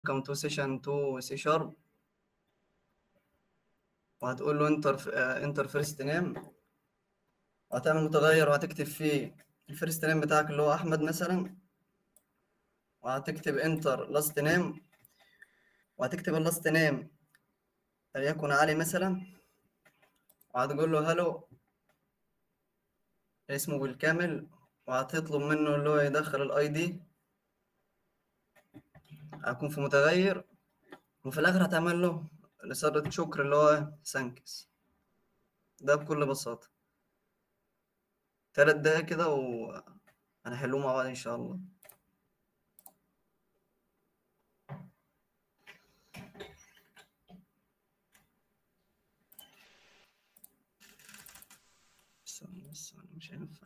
ويلكم تو سيشن 2 سي شارب وهتقول له انتر انتر فيرست نيم وهتعمل متغير وهتكتب فيه الفيرست نيم بتاعك اللي هو احمد مثلا وهتكتب انتر لاست نيم وهتكتب اللاست نيم وليكن علي مثلا وهتقول له هلو اسمه بالكامل وهتطلب منه اللي هو يدخل الاي دي هيكون في متغير وفي الاخر هتعمل له رسالة شكر اللي هو سانكس ده بكل بساطة تلات دقايق كده وهنحلوه مع بعض ان شاء الله استنى بس أنا مش هينفع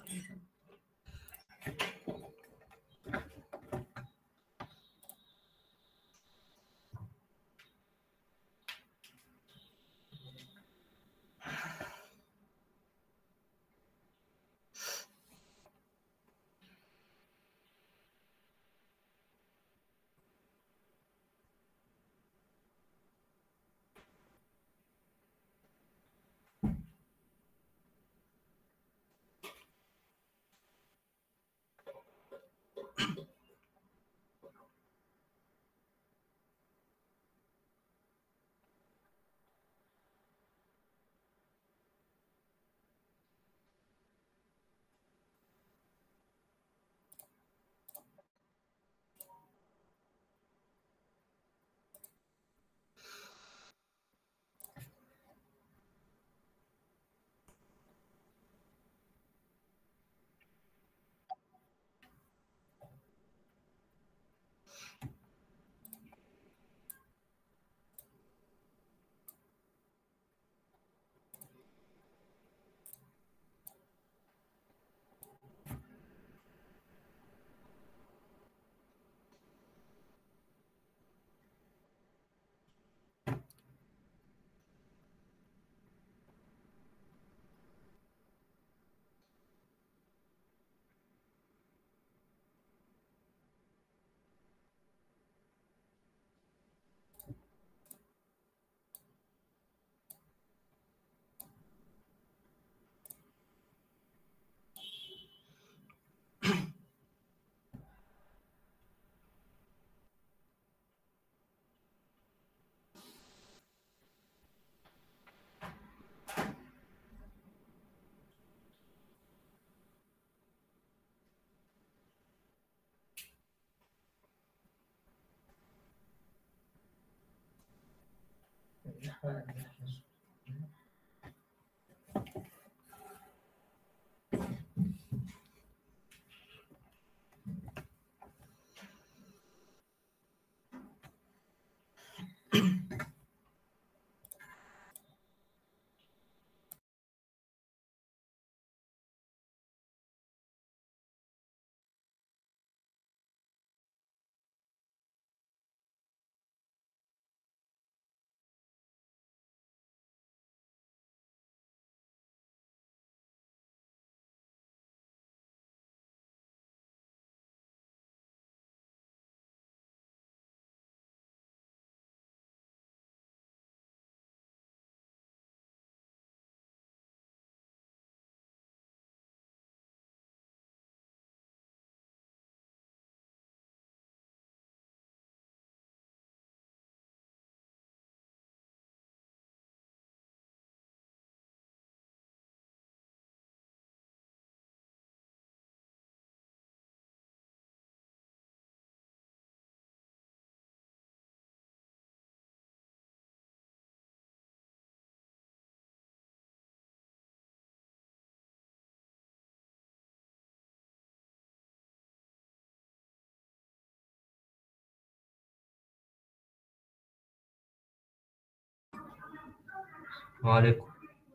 وعليكم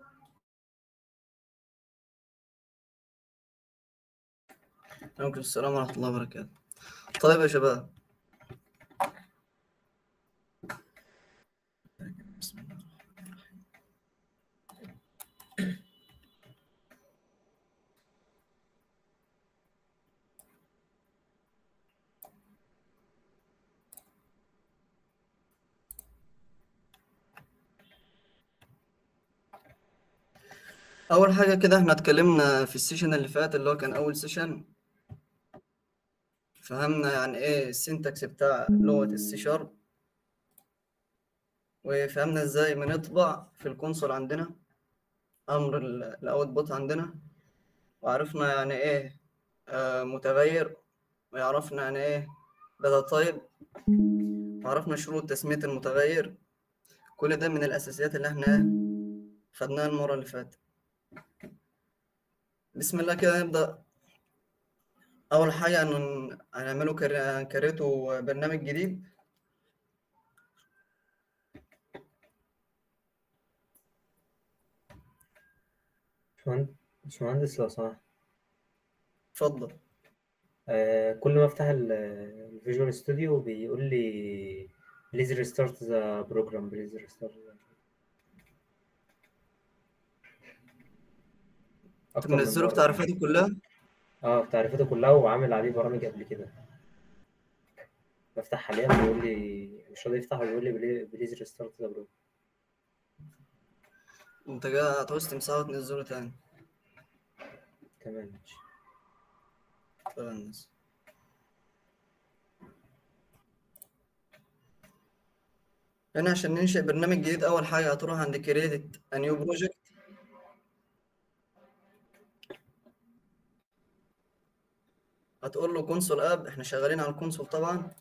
عليكم السلام ورحمة الله وبركاته طيب يا شباب بسم الله الرحمن الرحيم. اول حاجه كده احنا اتكلمنا في السيشن اللي فات اللي هو كان اول سيشن فهمنا يعني ايه السنتكس بتاع لغه السي شارب وفهمنا ازاي بنطبع في الكونسول عندنا امر الاوتبوت عندنا وعرفنا يعني ايه آه متغير وعرفنا يعني ايه داتا تايب وعرفنا شروط تسميه المتغير كل ده من الاساسيات اللي احنا خدناها المره اللي فاتت بسم الله كده نبدا اول حاجه هن- هنعمله كر- كريتو برنامج جديد باشمهندس باشمهندس لو سمحت اتفضل آه كل ما افتح الفيجوال ستوديو بيقول لي بليز ريستارت ذا بروجرام بليز ريستارت انت منزله بتعريفاته كلها اه بتعريفاته كلها وعامل عليه برامج قبل كده بفتح حاليا بيقول لي مش راضي يفتح بيقول لي بليز ريستارت ذا بروجرام انت كده هتعوز تمسحه وتنزله تاني تمام ماشي تمام هنا عشان ننشئ برنامج جديد أول حاجة هتروح عند create a new project هتقول له console app احنا شغالين على الكونسول طبعا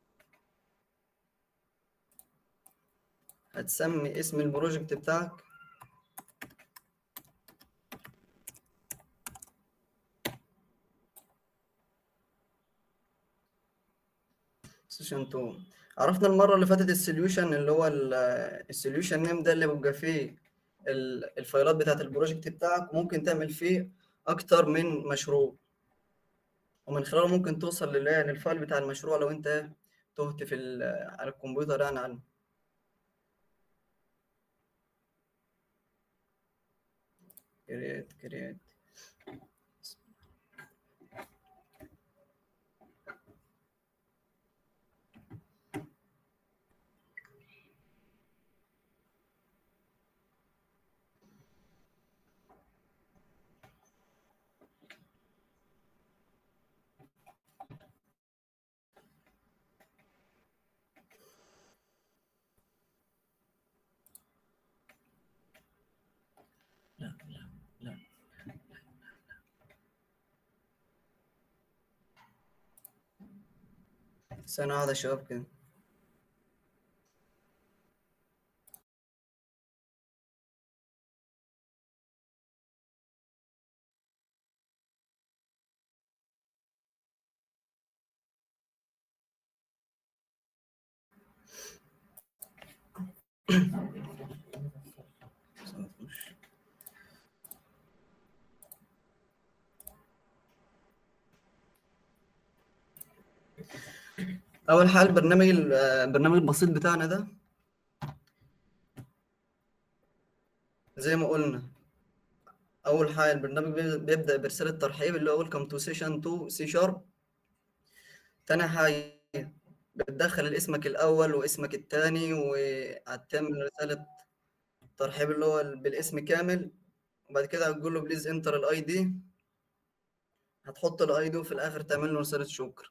هتسمي اسم البروجكت بتاعك سيشن 2 عرفنا المرة اللي فاتت السوليوشن اللي هو السوليوشن نيم ده اللي بيبقى فيه ال- الفايلات بتاعت البروجكت بتاعك ممكن تعمل فيه أكتر من مشروع ومن خلاله ممكن توصل لل- للفايل بتاع المشروع لو أنت تهت في ال- على الكمبيوتر يعني عنه كريت كريت لا لا لا ثانية واحدة يا شباب كده أول حاجة البرنامج ال- البرنامج البسيط بتاعنا ده زي ما قلنا أول حاجة البرنامج بي- بيبدأ برسالة ترحيب اللي هو Welcome to session 2 C sharp تاني حاجة بتدخل اسمك الأول واسمك التاني وهتعمل رسالة ترحيب اللي هو بالاسم كامل وبعد كده هتقول له بليز انتر الاي دي هتحط الاي دي وفي الآخر تعمل له رسالة شكر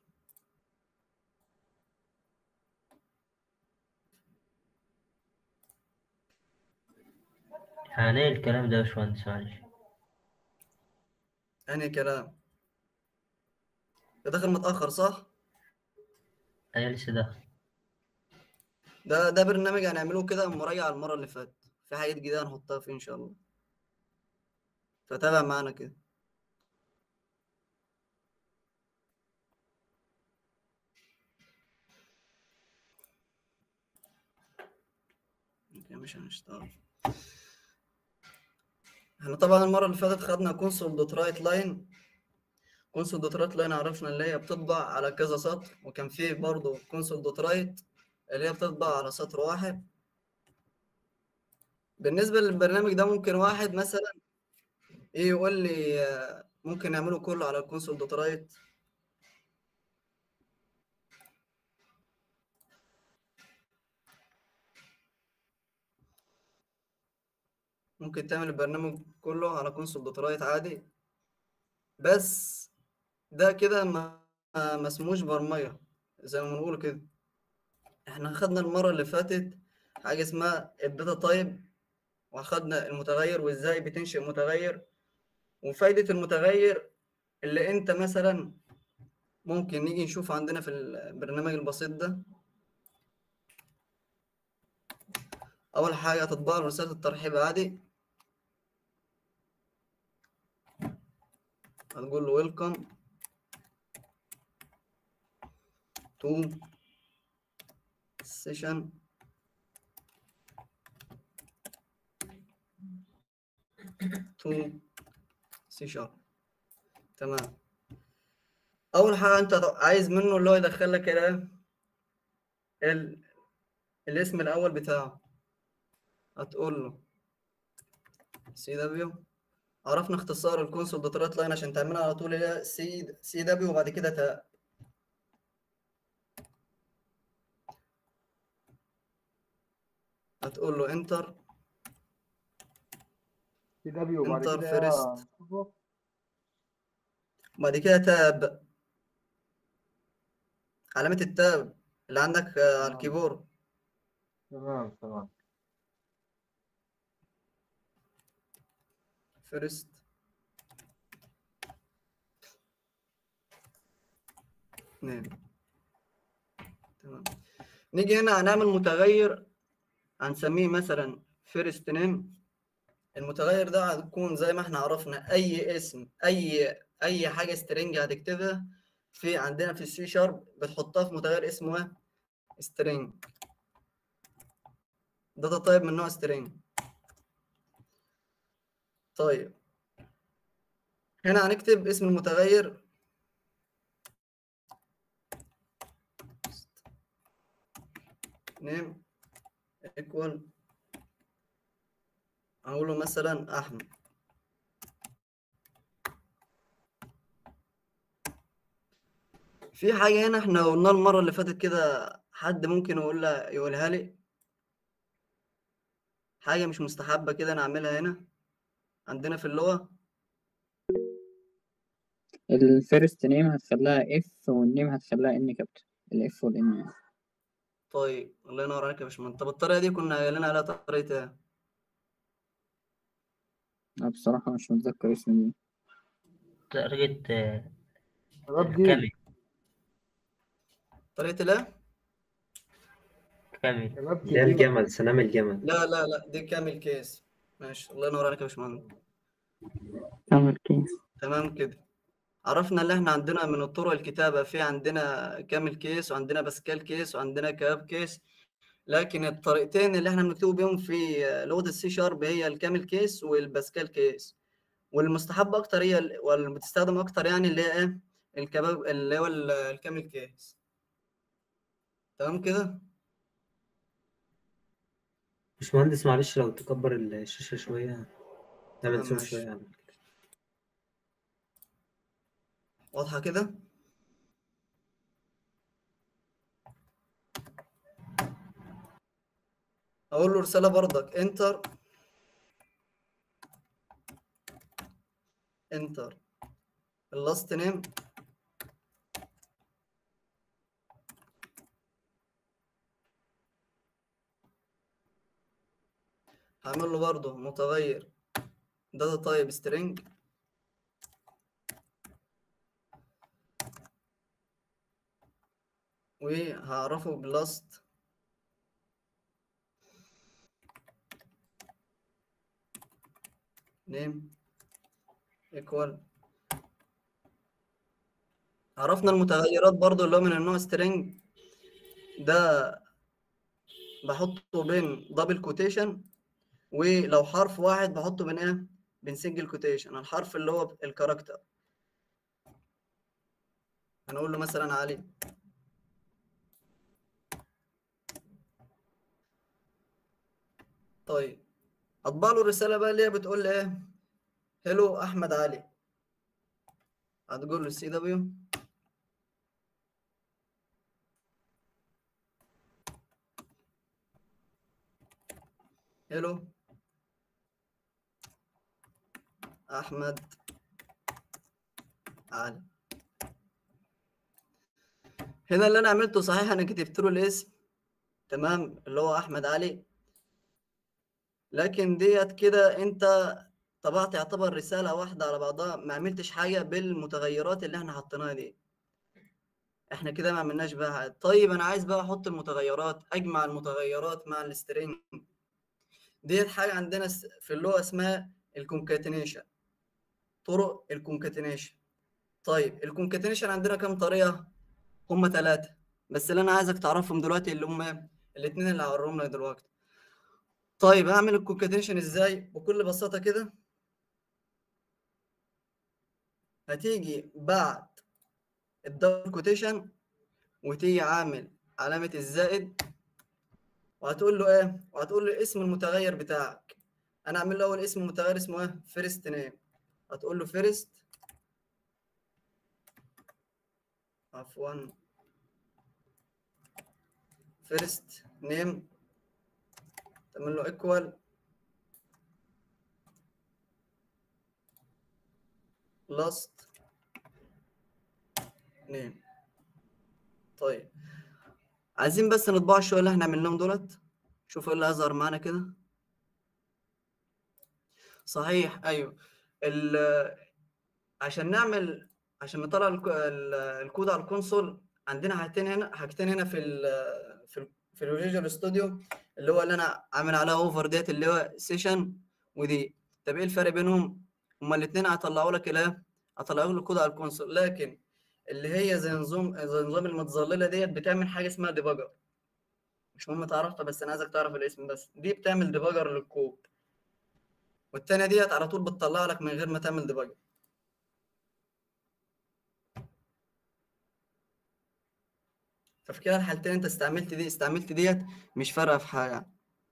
يعني ايه الكلام ده يا باشمهندس معلش يعني كلام ده داخل متأخر صح؟ انا لسه داخل ده ده برنامج هنعمله كده مراجعة المرة اللي فاتت في حاجات جديدة هنحطها فيه إن شاء الله فتابع معانا كده كده مش هنشتغل احنا طبعا المرة اللي فاتت خدنا كونسول دوت رايت لاين كونسول دوت رايت لاين عرفنا اللي هي بتطبع على كذا سطر وكان فيه برضه كونسول دوت رايت اللي هي بتطبع على سطر واحد بالنسبة للبرنامج ده ممكن واحد مثلا ايه يقول لي آه، ممكن نعمله كله على الكونسول دوت رايت ممكن تعمل البرنامج كله على كونسول دوت رايت عادي بس ده كده ما ما اسموش برمجة زي ما بنقول كده احنا خدنا المرة اللي فاتت حاجة اسمها الداتا تايب واخدنا المتغير وازاي بتنشئ متغير وفايدة المتغير اللي انت مثلا ممكن نيجي نشوف عندنا في البرنامج البسيط ده اول حاجة هتطبع له رسالة الترحيب عادي هتقول له ويلكم تو سيشن تو سي شارب تمام اول حاجه انت عايز منه اللي هو يدخل لك ايه ال... الاسم الاول بتاعه هتقول له سي دبليو عرفنا اختصار الكونسول دوت رايت لاين عشان تعملها على طول هي سي سي دبليو وبعد كده تاء هتقول له انتر سي دبليو وبعد Enter كده first. وبعد كده تاب علامة التاب اللي عندك آه، على آه. الكيبورد تمام تمام فيرست نعم تمام نيجي هنا هنعمل متغير هنسميه مثلا فيرست نيم المتغير ده هتكون زي ما احنا عرفنا اي اسم اي اي حاجه سترينج هتكتبها في عندنا في السي شارب بتحطها في متغير اسمه ايه سترينج داتا تايب من نوع سترينج طيب هنا هنكتب اسم المتغير نيم equal اقول له مثلا احمد في حاجة هنا احنا قلنا المرة اللي فاتت كده حد ممكن يقولها يقولها لي حاجة مش مستحبة كده نعملها هنا عندنا في اللغة الفيرست نيم هتخليها اف والنيم هتخليها ان كابتن الاف والان يعني طيب الله ينور عليك يا باشمهندس طب الطريقة دي كنا قايلين عليها طريقة ايه؟ أنا بصراحة مش متذكر اسم دي طريقة آه، شباب دي كامل طريقة الايه؟ كامل شباب اللي هي دي الجمل سلام الجمل لا لا لا دي كامل كيس ماشي الله ينور عليك يا باشمهندس كامل كيس تمام كده عرفنا اللي احنا عندنا من الطرق الكتابة في عندنا كامل كيس وعندنا باسكال كيس وعندنا كاب كيس لكن الطريقتين اللي احنا بنكتبوا بيهم في لغة السي شارب هي الكامل كيس والباسكال كيس والمستحب اكتر هي ال- واللي بتستخدم اكتر يعني اللي هي ايه الكباب اللي هو ال- الكامل كيس تمام كده باشمهندس معلش لو تكبر الشاشة شوية تعمل آه، زوم ماشي. شوية عنك. واضحة كده اقول له رسالة برضك انتر انتر اللاست نيم هعمل له برضه متغير داتا تايب سترينج وهعرفه بلاست نيم ايكوال عرفنا المتغيرات برضو اللي هو من النوع string ده بحطه بين دبل كوتيشن ولو حرف واحد بحطه بين ايه بين سنجل كوتيشن الحرف اللي هو الكاركتر هنقول له مثلا علي طيب اطبع له الرساله بقى اللي هي بتقول لي ايه هلو احمد علي هتقول له سي دبليو هلو احمد علي هنا اللي انا عملته صحيح انا كتبت له الاسم تمام اللي هو احمد علي لكن ديت كده انت طبعت يعتبر رسالة واحدة على بعضها ما عملتش حاجة بالمتغيرات اللي احنا حطيناها دي احنا كده ما عملناش بقى حاجة. طيب انا عايز بقى احط المتغيرات اجمع المتغيرات مع السترينج ديت حاجة عندنا س- في اللغة اسمها الكونكاتينيشن طرق الكونكاتينيشن طيب الكونكاتينيشن عندنا كام طريقة هم ثلاثة بس اللي انا عايزك تعرفهم دلوقتي اللي هم الاثنين اللي هوريهم لك دلوقتي طيب اعمل الكونكاتينيشن ازاي بكل بساطة كده هتيجي بعد الدبل كوتيشن وتيجي عامل علامة الزائد وهتقول له ايه وهتقول له اسم المتغير بتاعك انا اعمل له اول اسم المتغير اسمه ايه فيرست نيم هتقول له فيرست عفوا فيرست نيم تعمل له ايكوال لاست نيم طيب عايزين بس نطبع شويه اللي احنا عملناهم دولت شوفوا ايه اللي هيظهر معانا كده صحيح ايوه ال عشان نعمل عشان نطلع الك- ال- الكود على الكونسول عندنا حاجتين هنا حاجتين هنا في ال في ال في الفيجوال ستوديو اللي هو اللي انا عامل عليها اوفر ديت اللي هو سيشن ودي طب ايه الفرق بينهم هما الاثنين هيطلعوا لك الايه هيطلعوا لك الكود على الكونسول لكن اللي هي زي نظام زي نظام المتظلله ديت بتعمل حاجه اسمها ديباجر مش مهم تعرفها بس انا عايزك تعرف الاسم بس دي بتعمل ديباجر للكود والتانية ديت على طول بتطلع لك من غير ما تعمل ديباجر ففي كده الحالتين انت استعملت دي استعملت ديت مش فارقه في حاجه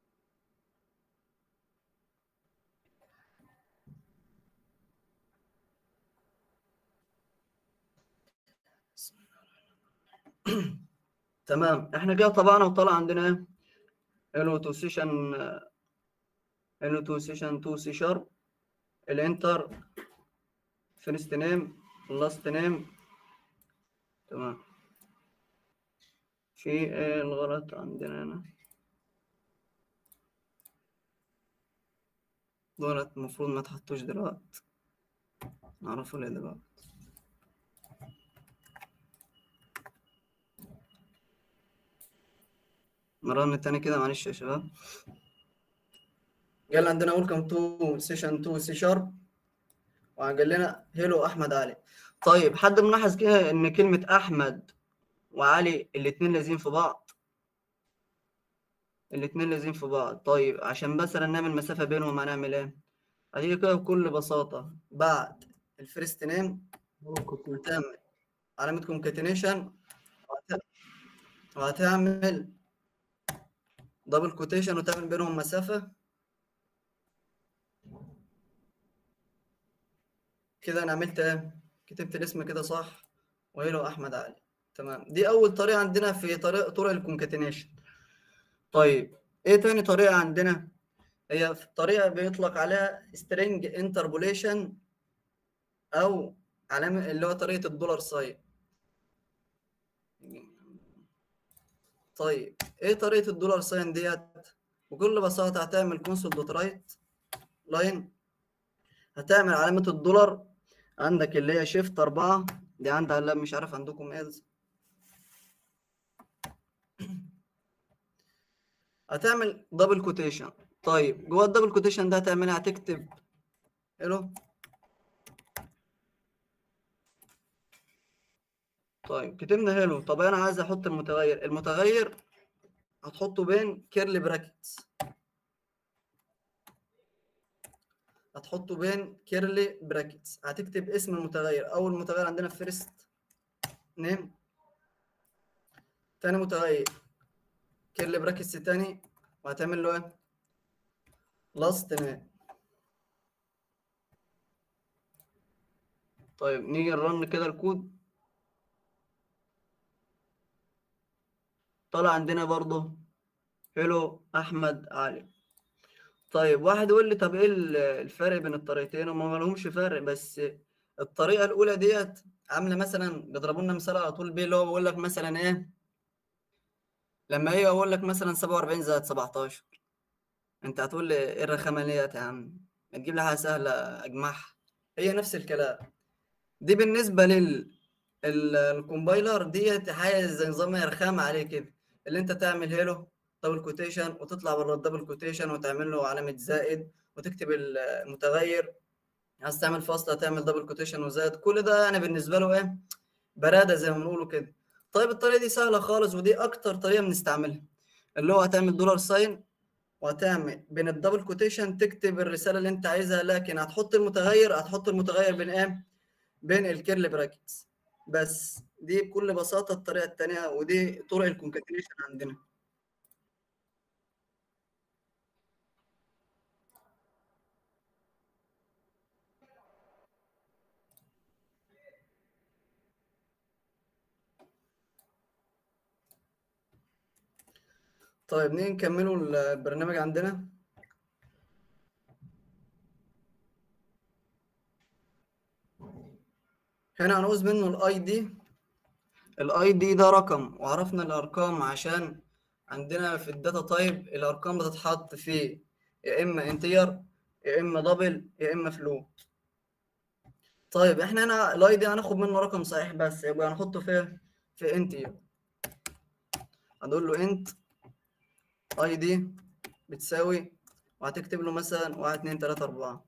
تمام احنا كده طبعنا وطلع عندنا ايه انو تو سيشن انو تو سيشن تو سي شارب الانتر فيرست نيم لاست نيم تمام في ايه الغلط عندنا هنا دولت المفروض ما تحطوش دلوقتي نعرفه ليه دلوقتي مرة تاني كده معلش يا شباب قال عندنا ويلكم تو سيشن 2 سي شارب وقال لنا هيلو احمد علي طيب حد ملاحظ كده ان كلمة احمد وعلي الاتنين لازين في بعض الاتنين لازين في بعض طيب عشان مثلا نعمل مسافة بينهم هنعمل ايه هتيجي كده بكل بساطة بعد الفيرست نيم ممكن هتعمل علامة كونكاتينيشن وهتعمل دبل كوتيشن وتعمل بينهم مسافة كده انا عملت ايه كتبت الاسم كده صح وهيلو احمد علي تمام دي اول طريقة عندنا في طريق طرق الكونكاتينيشن طيب ايه تاني طريقة عندنا هي في طريقة بيطلق عليها string interpolation او علامة اللي هو طريقة الدولار ساين طيب ايه طريقة الدولار ساين ديت بكل بساطة هتعمل كونسول دوت رايت لاين هتعمل علامة الدولار عندك اللي هي شيفت أربعة دي عندها لا مش عارف عندكم ايه هتعمل دبل كوتيشن طيب جوه الدبل كوتيشن ده هتعملها هتكتب الو طيب كتبنا هيلو طب انا عايز احط المتغير المتغير هتحطه بين كيرلي براكتس هتحطه بين كيرلي براكتس هتكتب اسم المتغير اول متغير عندنا فيرست نيم تاني متغير كيرلي براكتس تاني وهتعمل له ايه لاست نيم طيب نيجي نرن كده الكود طلع عندنا برضه هلو احمد علي طيب واحد يقول لي طب ايه ال- الفرق بين الطريقتين وما ما لهمش فرق بس الطريقه الاولى ديت عامله مثلا بيضربوا لنا مثال على طول بيه اللي هو بيقول لك مثلا ايه لما ايه اقول لك مثلا 47 زائد 17 انت هتقول لي ايه الرخامه ديت يا عم ما تجيب لي حاجه سهله اجمعها هي نفس الكلام دي بالنسبه لل ال- الكومبايلر ديت حاجه زي نظام رخامه عليه كده اللي انت تعمل هيلو دبل كوتيشن وتطلع بره الدبل كوتيشن وتعمل له علامه زائد وتكتب ال- المتغير عايز تعمل فاصله تعمل دبل كوتيشن وزائد كل ده انا بالنسبه له ايه براده زي ما بنقوله كده طيب الطريقه دي سهله خالص ودي اكتر طريقه بنستعملها اللي هو هتعمل دولار ساين وهتعمل بين الدبل كوتيشن تكتب الرساله اللي انت عايزها لكن هتحط المتغير هتحط المتغير بين ايه بين الكيرل براكتس بس دي بكل بساطه الطريقه الثانيه ودي طرق الكونكاتينيشن عندنا طيب نيجي نكملوا البرنامج عندنا هنا هنعوز منه الاي دي الاي دي ده رقم وعرفنا الارقام عشان عندنا في الداتا تايب الارقام بتتحط في يا اما انتير يا اما دبل يا اما فلوت طيب احنا هنا الاي دي هناخد منه رقم صحيح بس يبقى هنحطه في في انتير هنقول له انت اي دي بتساوي وهتكتب له مثلا واحد اتنين تلاتة أربعة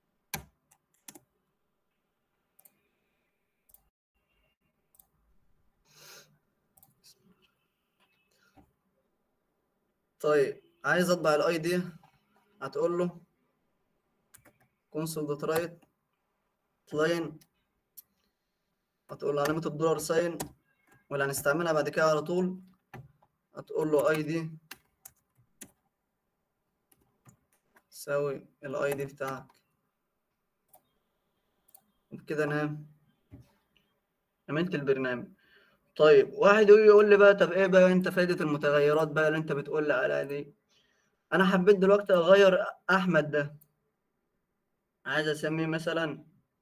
طيب عايز اطبع الاي دي هتقول له كونسول دوت رايت لاين هتقول له علامة الدولار ساين واللي هنستعملها بعد كده على طول هتقول له اي دي تساوي الاي دي بتاعك وبكده انا عملت البرنامج طيب واحد يجي يقول لي بقى طب ايه بقى انت فايدة المتغيرات بقى اللي انت بتقول لي عليها دي انا حبيت دلوقتي اغير احمد ده عايز اسميه مثلا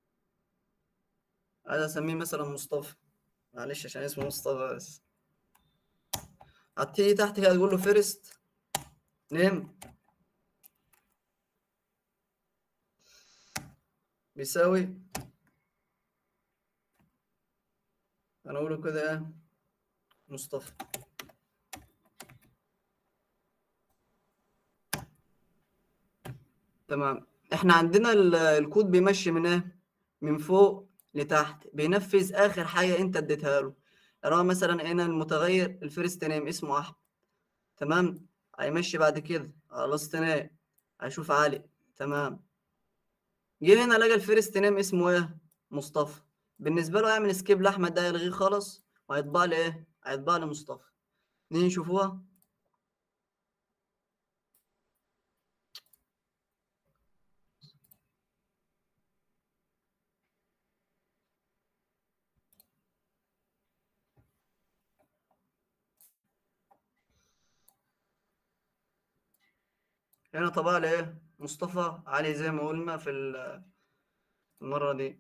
عايز اسميه مثلا مصطفى معلش عشان اسمه مصطفى بس هتيجي تحت كده تقول له فيرست نيم بيساوي انا اقوله كده ايه مصطفى تمام احنا عندنا ال- الكود بيمشي من ايه من فوق لتحت بينفذ اخر حاجه انت اديتها له يعني هو مثلا هنا المتغير الفيرست نيم اسمه احمد تمام هيمشي بعد كده لاست نيم هيشوف علي تمام جه هنا لقى الفيرست نيم اسمه ايه مصطفى بالنسبه له يعمل سكيب لاحمد ده يلغيه خالص وهيطبع لي ايه هيطبع لي مصطفى نيجي نشوفوها هنا طبع لي ايه مصطفى علي زي ما قلنا في ال- المره دي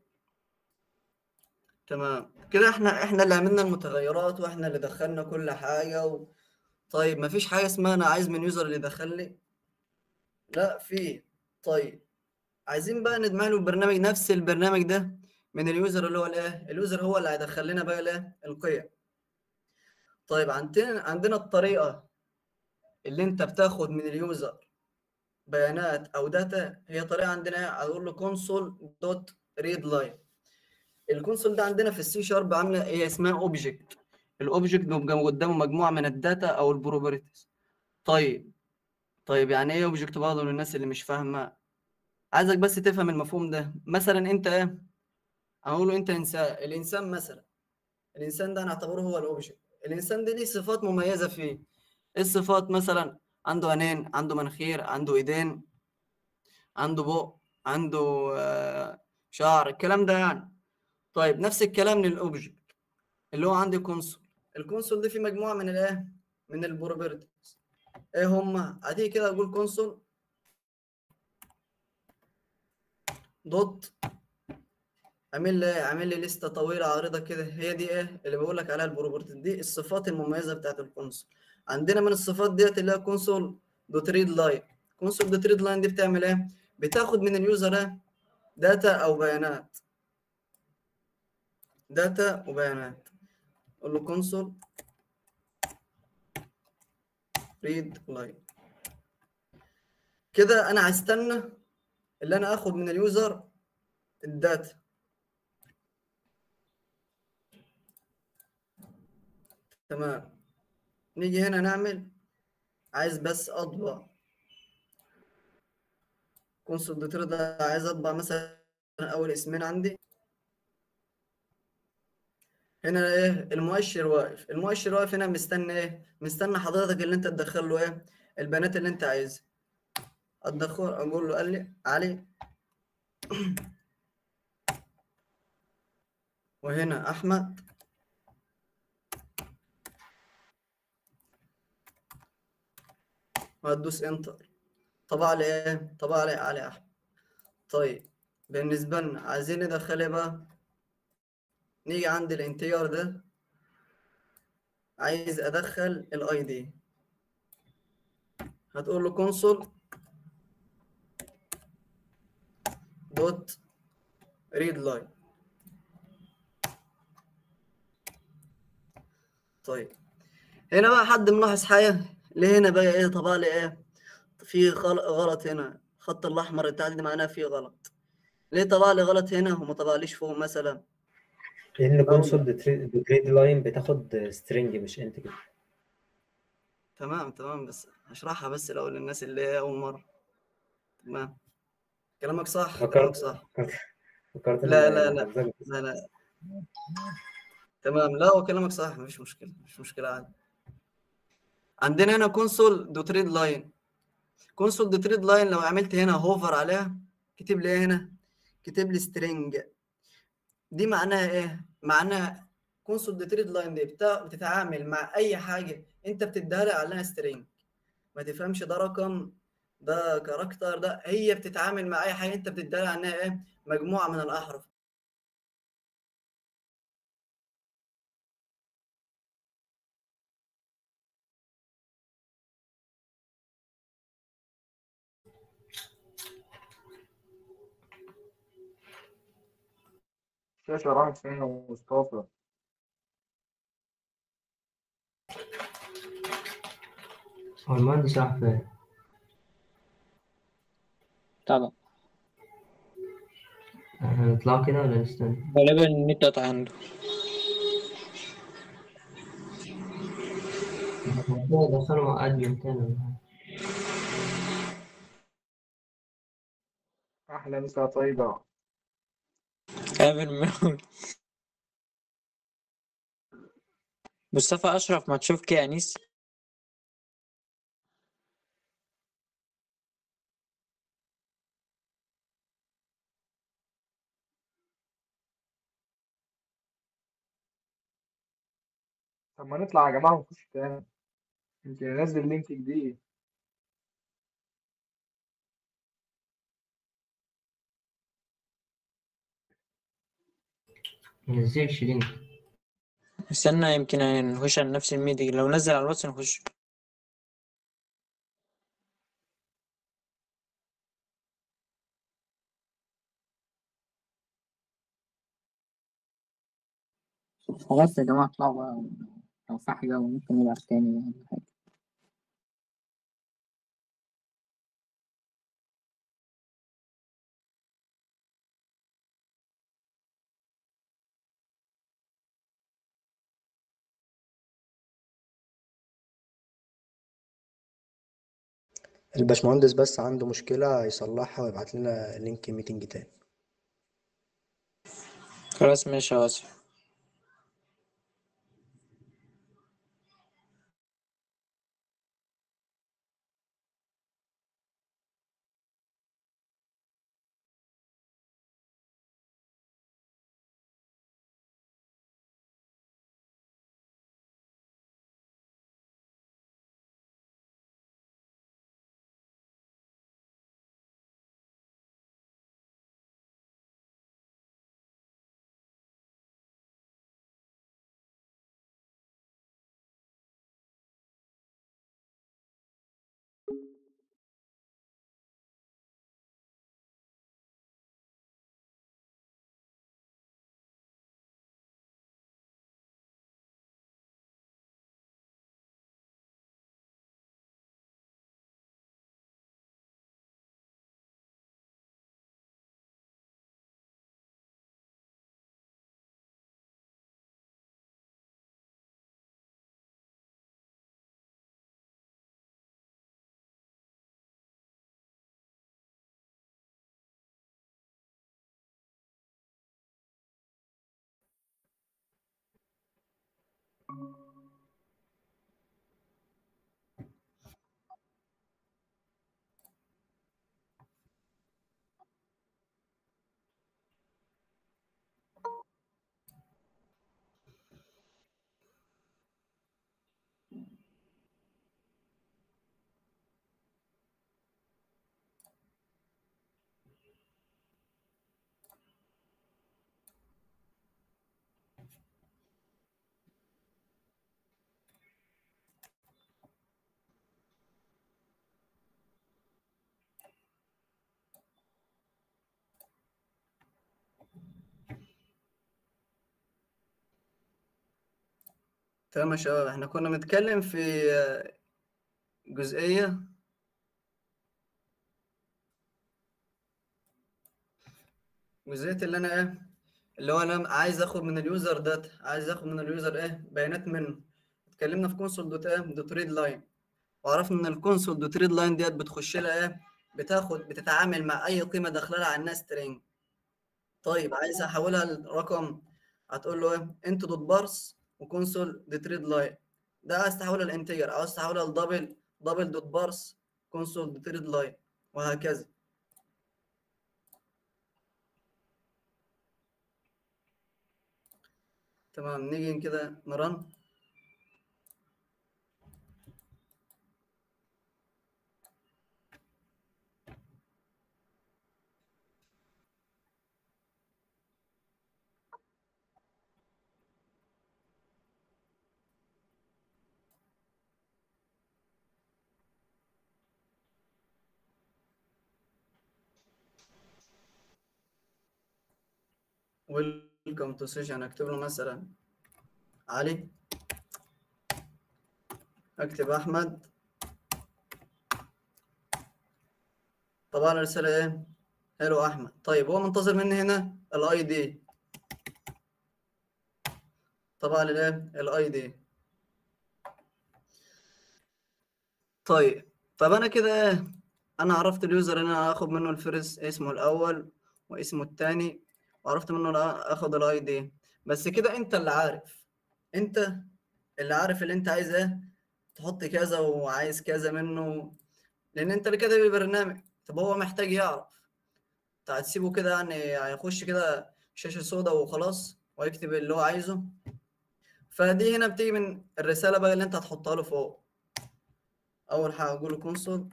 تمام كده احنا احنا اللي عملنا المتغيرات واحنا اللي دخلنا كل حاجه و... طيب مفيش حاجه اسمها انا عايز من يوزر اللي يدخل لي لا في طيب عايزين بقى ندمج له البرنامج نفس البرنامج ده من اليوزر اللي هو الايه اليوزر هو اللي هيدخل لنا بقى الايه القيم طيب عندنا عندنا الطريقه اللي انت بتاخد من اليوزر بيانات او داتا هي طريقه عندنا هقول له كونسول دوت ريد لاين الكونسول ده عندنا في السي شارب عامله هي اسمها اوبجكت الاوبجكت بيبقى قدامه مجموعه من الداتا او البروبرتيز طيب طيب يعني ايه اوبجكت برضه للناس اللي مش فاهمه عايزك بس تفهم المفهوم ده مثلا انت ايه هنقوله انت انسان الانسان مثلا الانسان ده نعتبره هو الاوبجكت الانسان ده ليه صفات مميزه فيه ايه الصفات مثلا عنده عينين عنده مناخير عنده ايدين عنده بق عنده آه، شعر الكلام ده يعني طيب نفس الكلام للاوبجكت اللي هو عندي كونسول الكونسول دي فيه مجموعه من الايه من البروبرتيز ايه هما هتيجي كده اقول كونسول دوت عامل لي عامل لي لسته طويله عريضه كده هي دي ايه اللي بقول لك عليها البروبرتي دي الصفات المميزه بتاعت الكونسول عندنا من الصفات ديت اللي هي كونسول دوت ريد لاين كونسول دوت ريد لاين دي بتعمل ايه بتاخد من اليوزر ده داتا او بيانات داتا وبيانات قول له كونسول ريد لاين كده انا هستنى اللي انا اخد من اليوزر الداتا تمام نيجي هنا نعمل عايز بس اطبع كونسول دوت ده عايز اطبع مثلا اول اسمين عندي هنا ايه المؤشر واقف المؤشر واقف هنا مستني ايه مستني حضرتك اللي انت تدخل له ايه البيانات اللي انت عايزها ادخل اقول له قال لي علي وهنا احمد وهتدوس انتر طبع لي ايه طبع لي علي احمد طيب بالنسبه لنا عايزين ندخل ايه بقى نيجي عند الانتجار ده عايز ادخل الاي دي هتقول له كونسول دوت ريد لاين طيب هنا بقى حد ملاحظ حاجه ليه هنا بقى ايه طبع لي ايه في غل- غلط هنا الخط الاحمر بتاع دي معناه فيه غلط ليه طبع لي غلط هنا وما طبعليش فوق مثلا لان كونسول دوت ريد لاين بتاخد سترينج مش انتجر تمام تمام بس هشرحها بس الاول للناس اللي هي اول مره تمام كلامك صح فكرت- كلامك صح فكرت إن لا، لا، لا. حضرتك لا لا تمام لا هو كلامك صح مفيش مشكله مفيش مشكله عادي عندنا هنا كونسول دوت ريد لاين كونسول دوت ريد لاين لو عملت هنا هوفر عليها كتب لي إيه هنا كتب لي سترينج دي معناها ايه معناها كونسول دوت ريد لاين دي بتا- بتتعامل مع اي حاجه انت بتديها لها عليها سترينج ما تفهمش ده رقم ده كاركتر ده هي بتتعامل مع اي حاجه انت بتديها لها عنها ايه مجموعه من الاحرف الشاشة راحت فين يا مصطفى؟ هو المهندس راح فين؟ طبعا هنطلع كده ولا نستنى؟ غالبا النت قطع عنده كده دخلوا ادمن تاني ولا حاجة. أحلى مسا طيبة آمن مول مصطفى أشرف ما تشوف كده يا أنيس طب ما نطلع يا جماعة ونخش تاني يمكن انزل لينك جديد منزلش لينك استنى يمكن نخش على نفس الميتنج لو نزل على الواتس نخش خلاص يا جماعة اطلعوا بقى لو في حاجة ممكن نلعب تاني ولا حاجة الباشمهندس بس عنده مشكلة يصلحها ويبعت لنا لينك ميتنج تاني خلاص ماشي يا آسف تمام يا شباب احنا كنا بنتكلم في آه، جزئية جزئية اللي انا ايه اللي هو انا عايز اخد من اليوزر داتا عايز اخد من اليوزر ايه بيانات منه اتكلمنا في كونسول دوت ايه دوت ريد لاين وعرفنا ان الكونسول دوت ريد لاين ديت بتخش لها ايه بتاخد بتتعامل مع اي قيمة داخله لها على الناس سترينج طيب عايز احولها لرقم هتقول له ايه انت دوت بارس وكونسول دوت ريد لاين ده عايز تحولها لانتجر عاوز تحولها لدبل دبل دوت بارس كونسول دوت ريد لاين وهكذا تمام نيجي كده نرن ويلكم تو سيشن اكتب له مثلا علي اكتب احمد طبعا الرساله ايه هلو احمد طيب هو منتظر مني هنا الاي دي طبعا الايه الاي دي طيب طب انا كده ايه انا عرفت اليوزر ان انا هاخد منه الفرز اسمه الاول واسمه الثاني وعرفت منه لا اخد الاي دي بس كده انت اللي عارف انت اللي عارف اللي انت عايز ايه تحط كذا وعايز كذا منه لان انت اللي كاتب البرنامج طب هو محتاج يعرف انت هتسيبه كده يعني هيخش كده شاشة سوداء وخلاص ويكتب اللي هو عايزه فدي هنا بتيجي من الرسالة بقى اللي انت هتحطها له فوق اول حاجة اقول له كونسول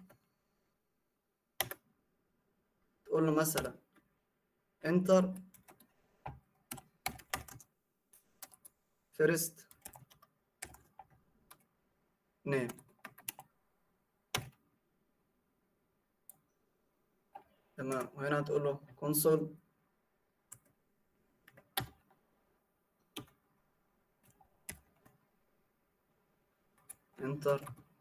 تقول له مثلا انتر فيرست نيم تمام وهنا هتقول له كونسول انتر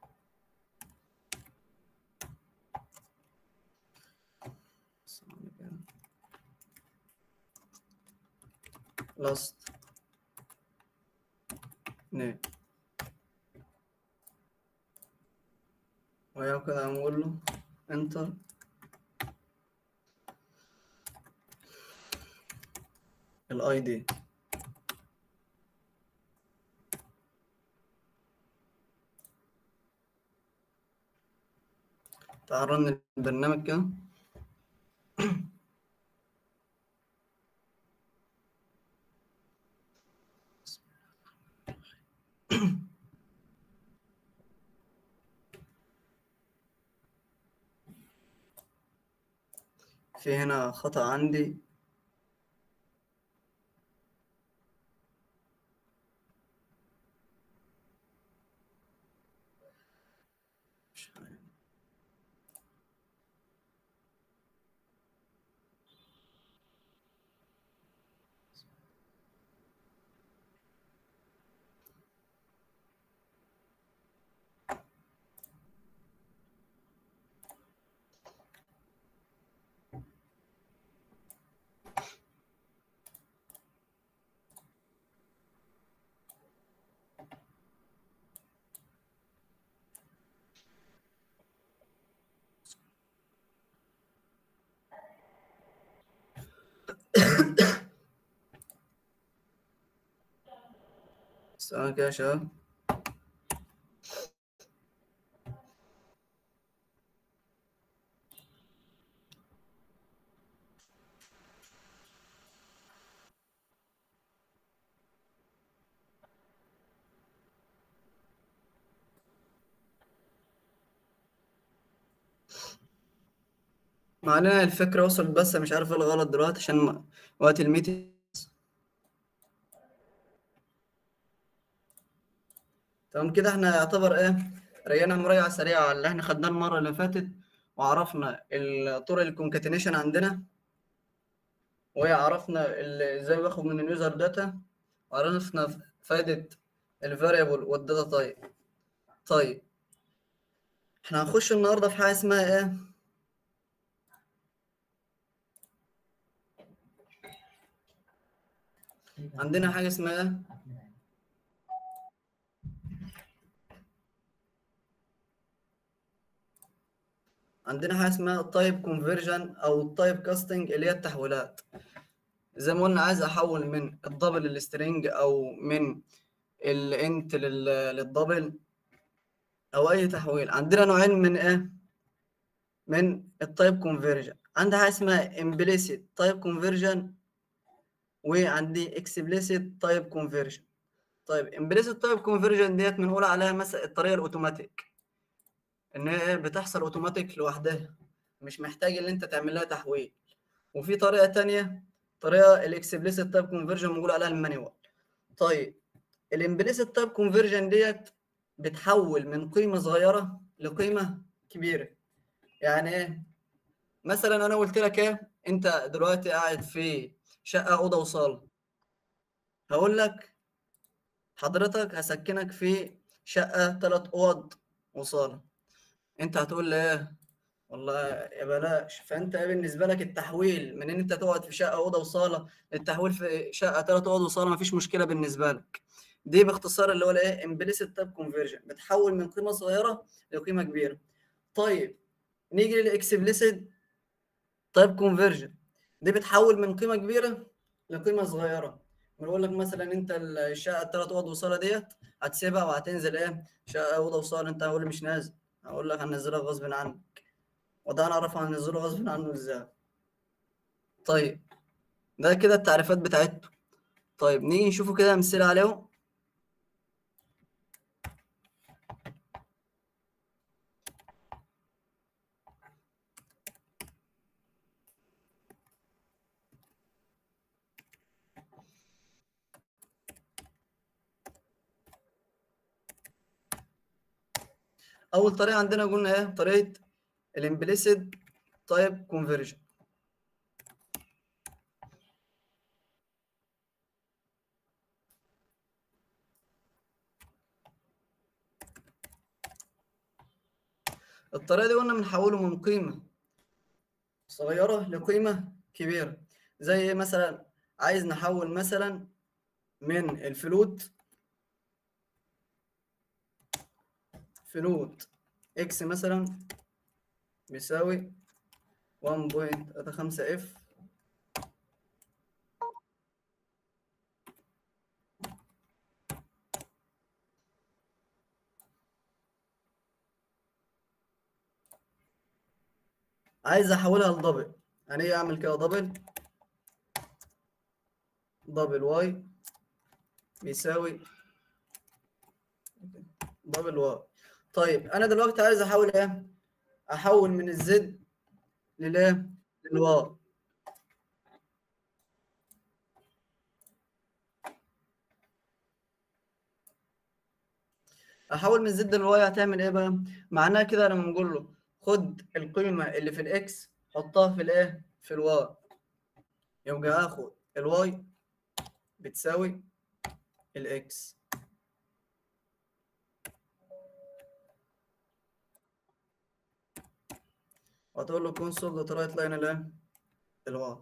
لاست نيم وهي كده هنقول له انتر الاي دي تعال رن البرنامج كده في هنا خطأ عندي مش عارف. ثواني كده يا شباب مع ان الفكرة وصلت بس مش عارف ايه الغلط دلوقتي عشان م- وقت الميتنج تمام كده احنا يعتبر ايه رجعنا مراجعة سريعة على اللي احنا خدناه المرة اللي فاتت وعرفنا الطرق الكونكاتينيشن عندنا وعرفنا ال- ازاي باخد من اليوزر داتا وعرفنا فايدة الفاريبل والداتا تايب طيب احنا هنخش النهارده في حاجة اسمها ايه عندنا حاجة اسمها ايه عندنا حاجه اسمها تايب كونفرجن او التايب كاستنج اللي هي التحويلات زي ما قلنا عايز احول من الدبل للسترينج او من الانت للدبل او اي تحويل عندنا نوعين من ايه من التايب كونفرجن عندي حاجه اسمها امبليسيت تايب كونفرجن وعندي اكسبليسيت تايب كونفرجن طيب امبليسيت تايب كونفرجن ديت بنقول عليها مثلا الطريقه الاوتوماتيك ان هي بتحصل اوتوماتيك لوحدها مش محتاج ان انت تعمل لها تحويل وفي طريقه تانية طريقه الاكسبليسيت تايب كونفرجن بنقول عليها المانيوال طيب الامبليسيت تايب كونفرجن ديت بتحول من قيمه صغيره لقيمه كبيره يعني ايه مثلا انا قلت لك ايه انت دلوقتي قاعد في شقه اوضه وصاله هقول لك حضرتك هسكنك في شقه ثلاث اوض وصاله انت هتقول لي ايه والله يا بلاش فانت ايه بالنسبه لك التحويل من ان انت تقعد في شقه اوضه وصاله للتحويل في شقه ثلاث اوض وصاله مفيش مشكله بالنسبه لك دي باختصار اللي هو الايه امبليسيت تاب كونفرجن بتحول من قيمه صغيره لقيمه كبيره طيب نيجي للاكسبليسيت تايب كونفرجن دي بتحول من قيمه كبيره لقيمه صغيره بنقول لك مثلا انت الشقه الثلاث اوض وصاله ديت هتسيبها وهتنزل ايه شقه اوضه وصاله انت هقول لي مش نازل هقول لك هنزلها غصب عنك وده انا اعرف هنزله غصب عنه ازاي طيب ده كده التعريفات بتاعته طيب نيجي نشوفه كده امثله عليهم اول طريقه عندنا قلنا ايه طريقه الامبليسيد تايب كونفرجن الطريقه دي قلنا بنحوله من قيمه صغيره لقيمه كبيره زي ايه مثلا عايز نحول مثلا من الفلوت فلوت اكس مثلا بيساوي 1.35 اف عايز احولها لدبل يعني ايه اعمل كده دبل دبل واي بيساوي دبل واي طيب انا دلوقتي عايز احول ايه احول من الزد للايه للواي احول من الزد للواي هتعمل ايه بقى معناها كده لما نقول له خد القيمه اللي في الاكس حطها في الايه في الواي يبقى اخد الواي بتساوي الاكس وهتقول له كونسول دوت رايت لاين الايه الواي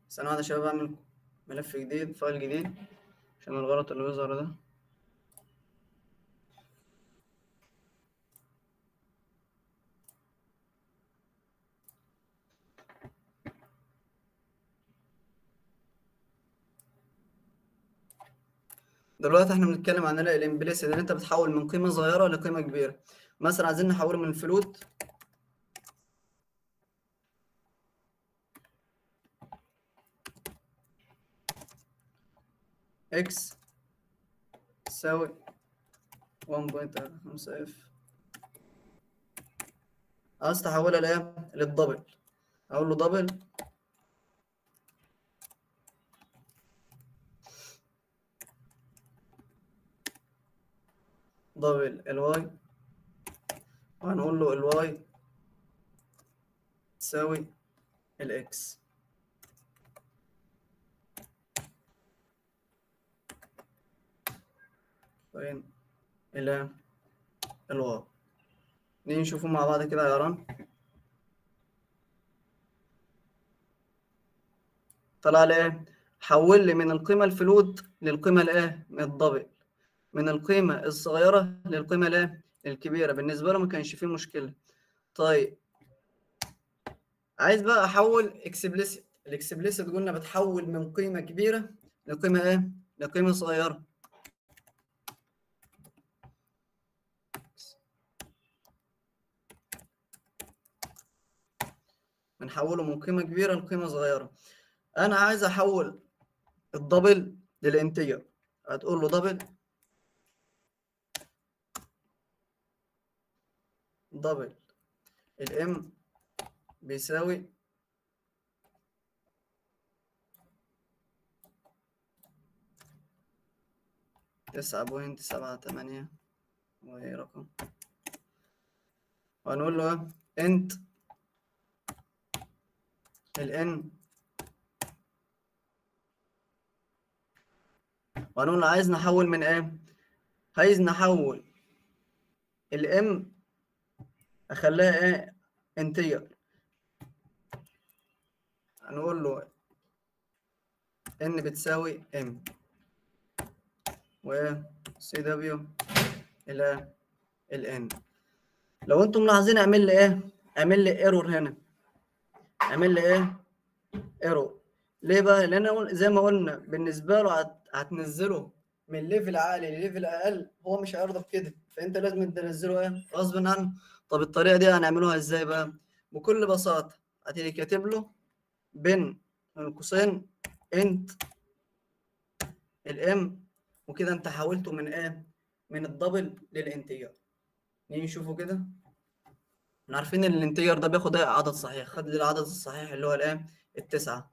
ثانية واحدة يا شباب أعمل ملف جديد فايل جديد عشان الغلط اللي بيظهر ده دلوقتي احنا بنتكلم عن الامبليسيت ان انت بتحول من قيمة صغيرة لقيمة كبيرة مثلا عايزين نحول من فلوت اكس تساوي 1.5 اف عايز تحولها لايه للدبل اقول له دبل دبل الواي وهنقول له الواي تساوي الاكس فين الى الواو نيجي نشوفه مع بعض كده يا ران طلع لي ايه حول لي من القيمة الفلوت للقيمة الايه من الدبل من القيمة الصغيرة للقيمة الايه الكبيرة بالنسبة له ما كانش فيه مشكلة طيب عايز بقى احول اكسبليسيت الاكسبليسيت قلنا بتحول من قيمة كبيرة لقيمة ايه لقيمة صغيرة بنحوله من قيمة كبيرة لقيمة صغيرة أنا عايز أحول الدبل للإنتجر هتقول له دبل دبل الام بيساوي تسعة بوينت سبعة تمانية وهي رقم وهنقول له انت الان وهنقول له عايز نحول من ايه عايز نحول الام اخليها ايه انتجر هنقول له ان بتساوي ام و سي دبليو الى الان لو انتم ملاحظين اعمل لي ايه اعمل لي ايرور هنا اعمل لي ايه ايرور ليه بقى لان أقول- زي ما قلنا بالنسبه له هت- هتنزله من ليفل عالي لليفل اقل هو مش هيرضى بكده فانت لازم تنزله ايه غصب عنه طب الطريقه دي هنعملوها ازاي بقى بكل بساطه هتيجي كاتب له بين القوسين انت الام وكده انت حولته من ايه من الدبل للانتجر نيجي نشوفه كده احنا عارفين ان الانتجر ده بياخد ايه عدد صحيح خد لي العدد الصحيح اللي هو الايه التسعة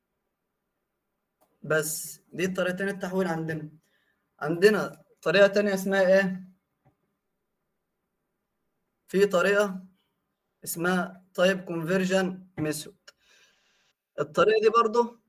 بس دي طريقتين التحويل عندنا عندنا طريقة تانية اسمها ايه في طريقة اسمها تايب كونفرجن ميثود الطريقة دي برضو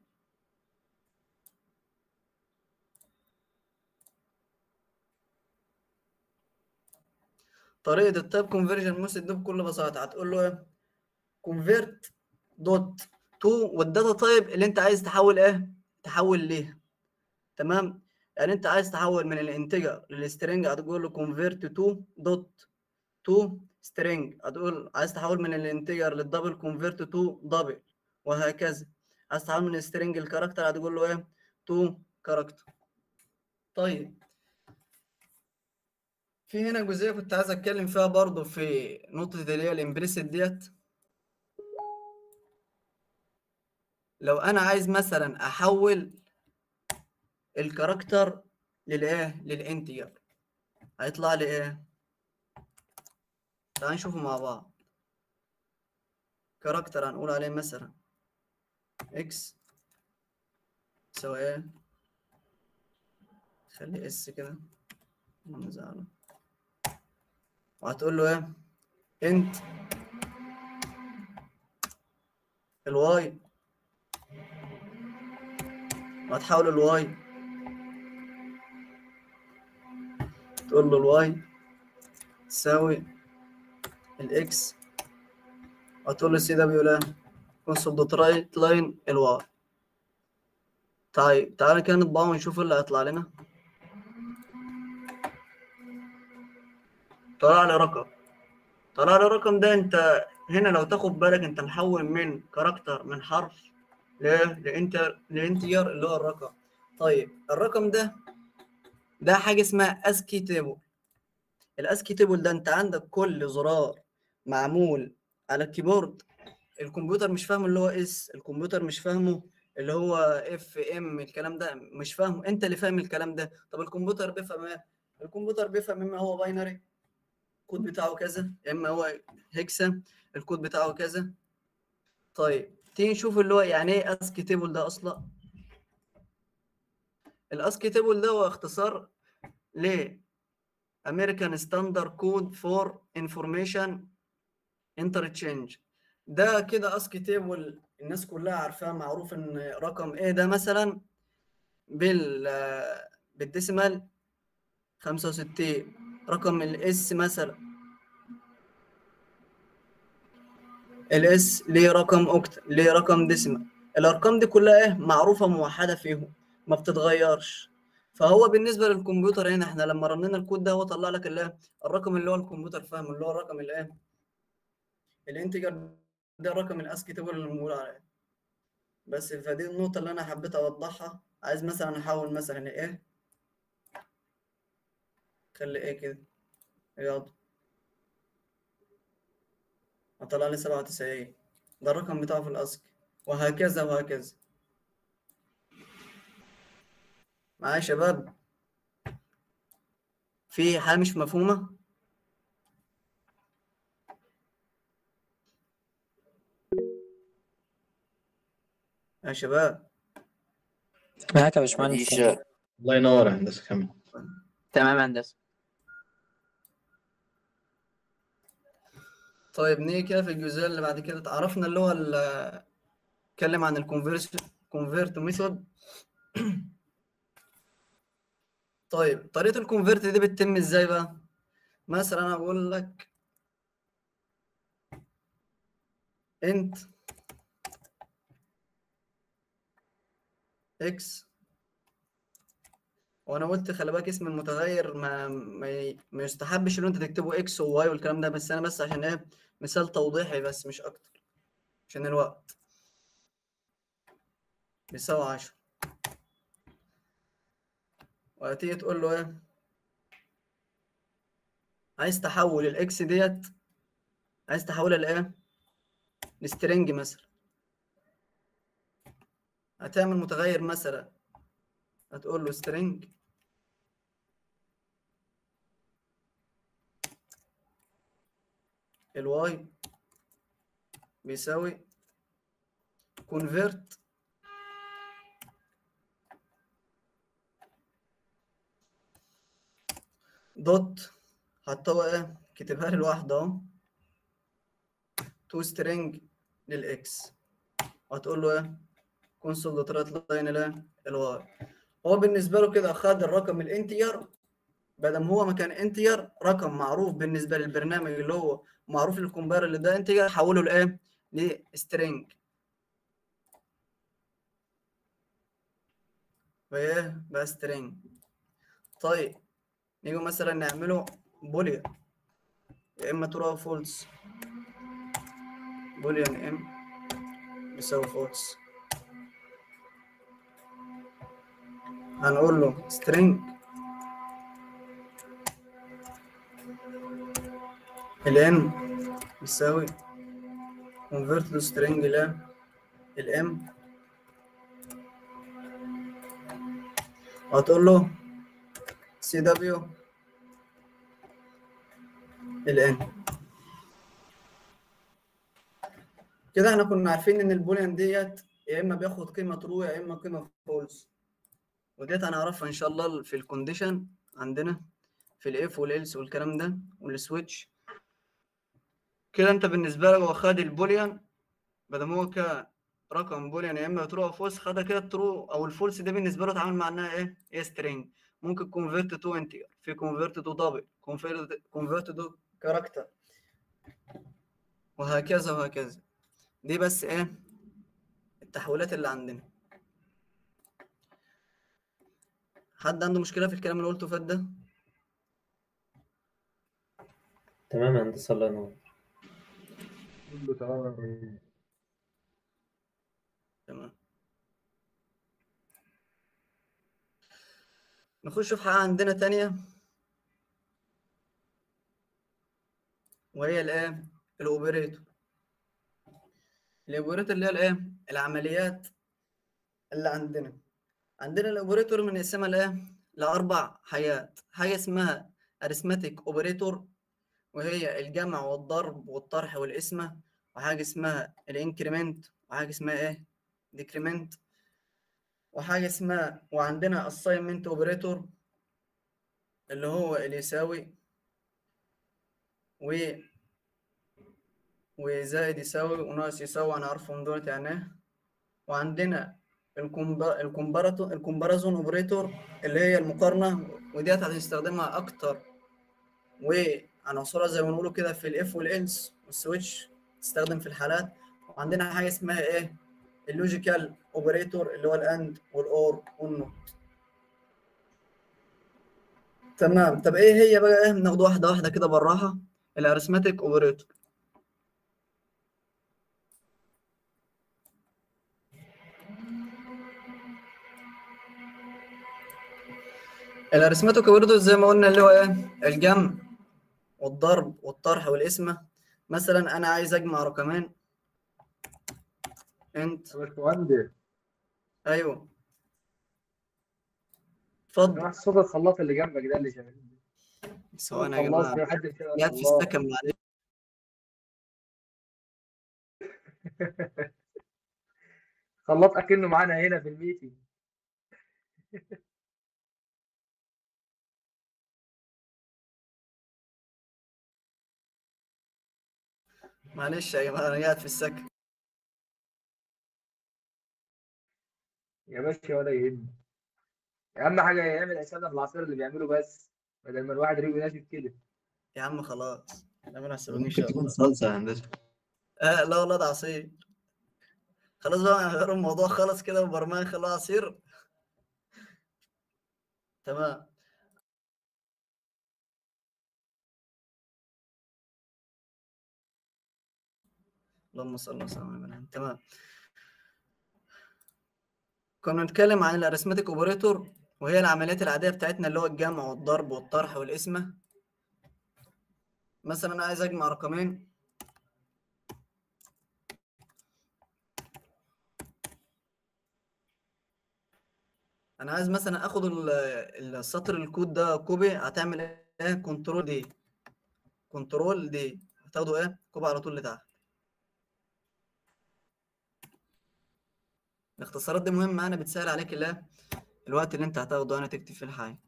طريقة التايب كونفرجن ميثود دي بكل بساطة هتقول له ايه كونفيرت دوت تو والداتا تايب اللي انت عايز تحول ايه تحول ليها تمام يعني انت عايز تحول من الانتجر للسترنج هتقول له كونفيرت تو دوت تو سترينج هتقول عايز تحول من الانتجر للدبل كونفيرت تو دبل وهكذا عايز تحول من السترنج الكاركتر هتقول له ايه تو كاركتر طيب في هنا جزئيه كنت عايز اتكلم فيها برضو في نقطه اللي هي الامبريسيت ديت لو انا عايز مثلا احول الكاركتر للايه للانتجر هيطلع لي ايه تعال نشوفه مع بعض كاركتر هنقول عليه مثلا اكس تساوي ايه خلي اس كده نزعله وهتقول له ايه انت الواي وهتحول الواي تقول له الواي تساوي الاكس وتقول له سي دبليو لا كونسول دوت رايت لاين الواي طيب تعالى كده نطبعه ونشوف إيه اللي هيطلع لنا طلع لي رقم طلع لي الرقم ده انت هنا لو تاخد بالك انت محول من كاركتر من حرف ل لانتر لانتجر اللي هو الرقم طيب الرقم ده ده حاجه اسمها اسكي تيبل الاسكي تيبل ده انت عندك كل زرار معمول على الكيبورد الكمبيوتر مش فاهم اللي هو اس الكمبيوتر مش فاهمه اللي هو اف ام الكلام ده مش فاهمه انت اللي فاهم الكلام ده طب الكمبيوتر بيفهم ايه الكمبيوتر بيفهم اما هو باينري الكود بتاعه كذا يا اما هو هيكسا الكود بتاعه كذا طيب تيجي نشوف اللي هو يعني ايه اسكي تيبل ده اصلا الاسكي تيبل ده هو اختصار ل American Standard Code for Information Interchange ده كده اسكي تيبل الناس كلها عارفاه معروف ان رقم ايه ده مثلا بال بالديسيمال 65 رقم الاس مثلا الاس ليه رقم اوكت ليه رقم ديسيمال الارقام دي كلها ايه معروفه موحده فيهم ما بتتغيرش فهو بالنسبه للكمبيوتر هنا احنا لما رنينا الكود ده هو طلع لك الايه الرقم اللي هو الكمبيوتر فاهمه اللي هو الرقم الايه الانتجر ده الرقم الاسكي تيبل اللي بنقول عليه بس فدي النقطه اللي انا حبيت اوضحها عايز مثلا احول مثلا ايه خلي ايه كده رياضة هطلع لي سبعة وتسعين ده الرقم بتاعه في الأسك وهكذا وهكذا معايا يا شباب في حاجة مش مفهومة يا شباب معاك يا باشمهندس عيشة الله ينور يا هندسة كمل تمام يا هندسة طيب نيجي كده في الجزئية اللي بعد كده اتعرفنا اللي هو ال- اتكلم عن الكونفيرس كونفيرت ميثود طيب طريقة الكونفيرت دي بتتم ازاي بقى؟ مثلا انا بقول لك انت اكس وانا قلت خلي بالك اسم المتغير ما ما, ي- ما يستحبش ان انت تكتبه اكس وواي والكلام ده بس انا بس عشان ايه مثال توضيحي بس مش اكتر عشان الوقت بيساوي عشرة وهتيجي تقول له ايه عايز تحول الاكس ديت عايز تحولها لايه لسترنج مثلا هتعمل متغير مثلا هتقول له string الواي بيساوي convert دوت حتى هو ايه كتبها لي لوحده اهو تو string للاكس وهتقول له ايه كونسول دوت رايت لاين الايه الواي هو بالنسبه له كده خد الرقم الانتير بدل ما هو مكان انتير رقم معروف بالنسبه للبرنامج اللي هو معروف للكومبايلر اللي ده انتير حوله لايه لسترينج وايه بقى سترينج طيب نيجي مثلا نعمله بوليان يا اما ترى فولس بوليان ام بيساوي فولس هنقول له string الام بيساوي convert to string ل الام وهتقول له سي دبليو الان كده احنا كنا عارفين ان البوليان ديت يا اما بياخد قيمه ترو يا اما قيمه فولس وديت هنعرفها ان شاء الله في الكونديشن عندنا في الاف والالس والكلام ده والسويتش كده انت بالنسبه لك هو خد البوليان بدل ما هو كرقم بوليان يا اما ترو او فولس خدها كده ترو او الفولس ده بالنسبه له اتعامل مع انها ايه هي سترينج ممكن كونفيرت تو انتجر في كونفيرت تو دبل كونفيرت تو كاركتر وهكذا وهكذا دي بس ايه التحويلات اللي عندنا حد عنده مشكلة في الكلام اللي قلته فات ده تمام يا هندسة الله ينور كله تمام يا ريس. تمام نخش في حاجة عندنا تانية وهي الايه الاوبريتور الاوبريتور اللي هي الايه العمليات اللي عندنا عندنا الاوبريتور بنقسمها لايه لاربع حاجات حاجه اسمها اريثماتيك اوبريتور وهي الجمع والضرب والطرح والقسمه وحاجه اسمها الانكريمنت وحاجه اسمها ايه ديكريمنت وحاجه اسمها وعندنا الساينمنت اوبريتور اللي هو اللي يساوي و وزائد يساوي وناقص يساوي هنعرفهم دولت يعني ايه وعندنا الكومبا- الكومباراتو الكومبارازون اوبريتور اللي هي المقارنه وديت هنستخدمها اكتر وهنوصلها زي ما بنقولوا كده في الاف والالس والسويتش تستخدم في الحالات وعندنا حاجه اسمها ايه اللوجيكال اوبريتور اللي هو الاند والاور والنوت تمام طب ايه هي بقى ايه ناخد واحده واحده كده بالراحه الاريثماتيك اوبريتور الاريثماتيك اوبريتور زي ما قلنا اللي هو ايه الجمع والضرب والطرح والقسمه مثلا انا عايز اجمع رقمين انت يا باشمهندس ايوه اتفضل سمعت صوت الخلاط اللي جنبك ده اللي شغال ثواني يا خلاص جماعه في حد كده قاعد في خلاط. السكن معلش خلاط اكنه معانا هنا في الميتنج معلش يا جماعه انا قاعد في السكن يا باشا ولا يهمني اهم حاجه يعمل حسابنا في العصير اللي بيعمله بس بدل ما الواحد ريقه ناشف كده يا عم خلاص نعمل حسابك ان ممكن شاء تكون الله صلصة يا هندسة آه لا والله ده عصير خلاص بقى نغير الموضوع خلاص كده وبرمان خلاه عصير تمام اللهم صل وسلم على محمد تمام كنا بنتكلم عن الاريثماتيك اوبريتور وهي العمليات العاديه بتاعتنا اللي هو الجمع والضرب والطرح والقسمه مثلا انا عايز اجمع رقمين انا عايز مثلا اخد ال- السطر الكود ده كوبي هتعمل ايه كنترول دي كنترول دي هتاخده ايه كوبي على طول لتحت الاختصارات دي مهمة أنا بتسهل عليك الله الوقت اللي أنت هتاخده أنا تكتب فيه الحاجة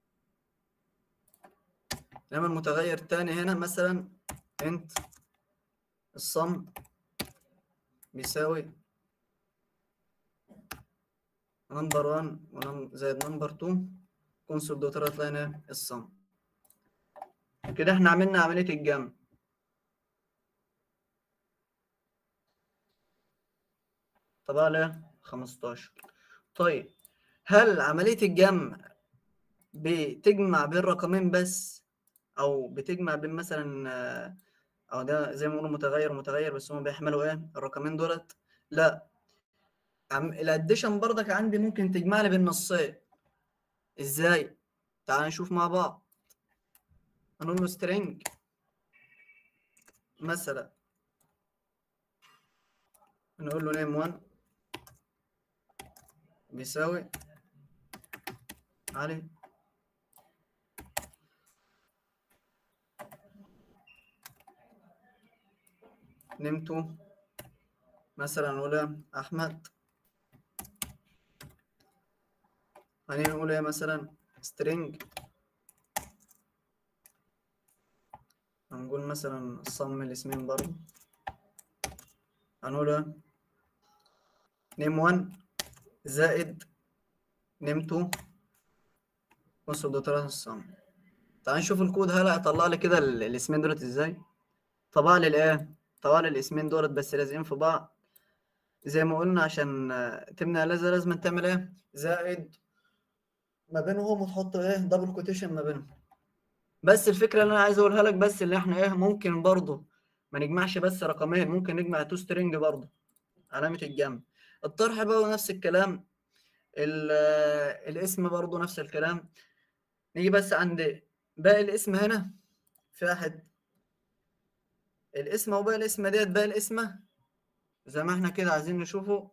إنما المتغير التاني هنا مثلا انت الصم بيساوي نمبر 1 زائد نمبر 2 كونسول دوت هتلاقي هنا الصم كده احنا عملنا عملية الجمع طبعا له 15 طيب هل عملية الجمع بتجمع بين رقمين بس او بتجمع بين مثلا آه، او ده زي ما بنقول متغير ومتغير بس هم بيحملوا ايه الرقمين دولت لا عم الاديشن برضك عندي ممكن تجمع لي بين نصين ازاي تعال نشوف مع بعض هنقول له string مثلا نقول له name 1 بيساوي علي نمتو مثلا نقول إيه؟ احمد هنيجي نقول ايه مثلا string هنقول مثلا صم الاسمين برضه هنقول ايه نيم 1 زائد نيم 2 بصوا ده ثلاثة الصم تعال نشوف الكود هلا هيطلع لي كده ال- الاسمين دولت ازاي طبع لي الايه طبع لي الاسمين دولت بس لازقين في بعض زي ما قلنا عشان آه، تمنع لازم لازم تعمل ايه زائد ما بينهم وتحط ايه دبل كوتيشن ما بينهم بس الفكره اللي انا عايز اقولها لك بس اللي احنا ايه ممكن برضه ما نجمعش بس رقمين ممكن نجمع تو سترينج برضه علامه الجمع الطرح بقى نفس الكلام ال- الاسم برضه نفس الكلام نيجي بس عند باقي الاسم هنا في واحد الاسم وباقي الاسم ديت باقي الاسم زي ما احنا كده عايزين نشوفه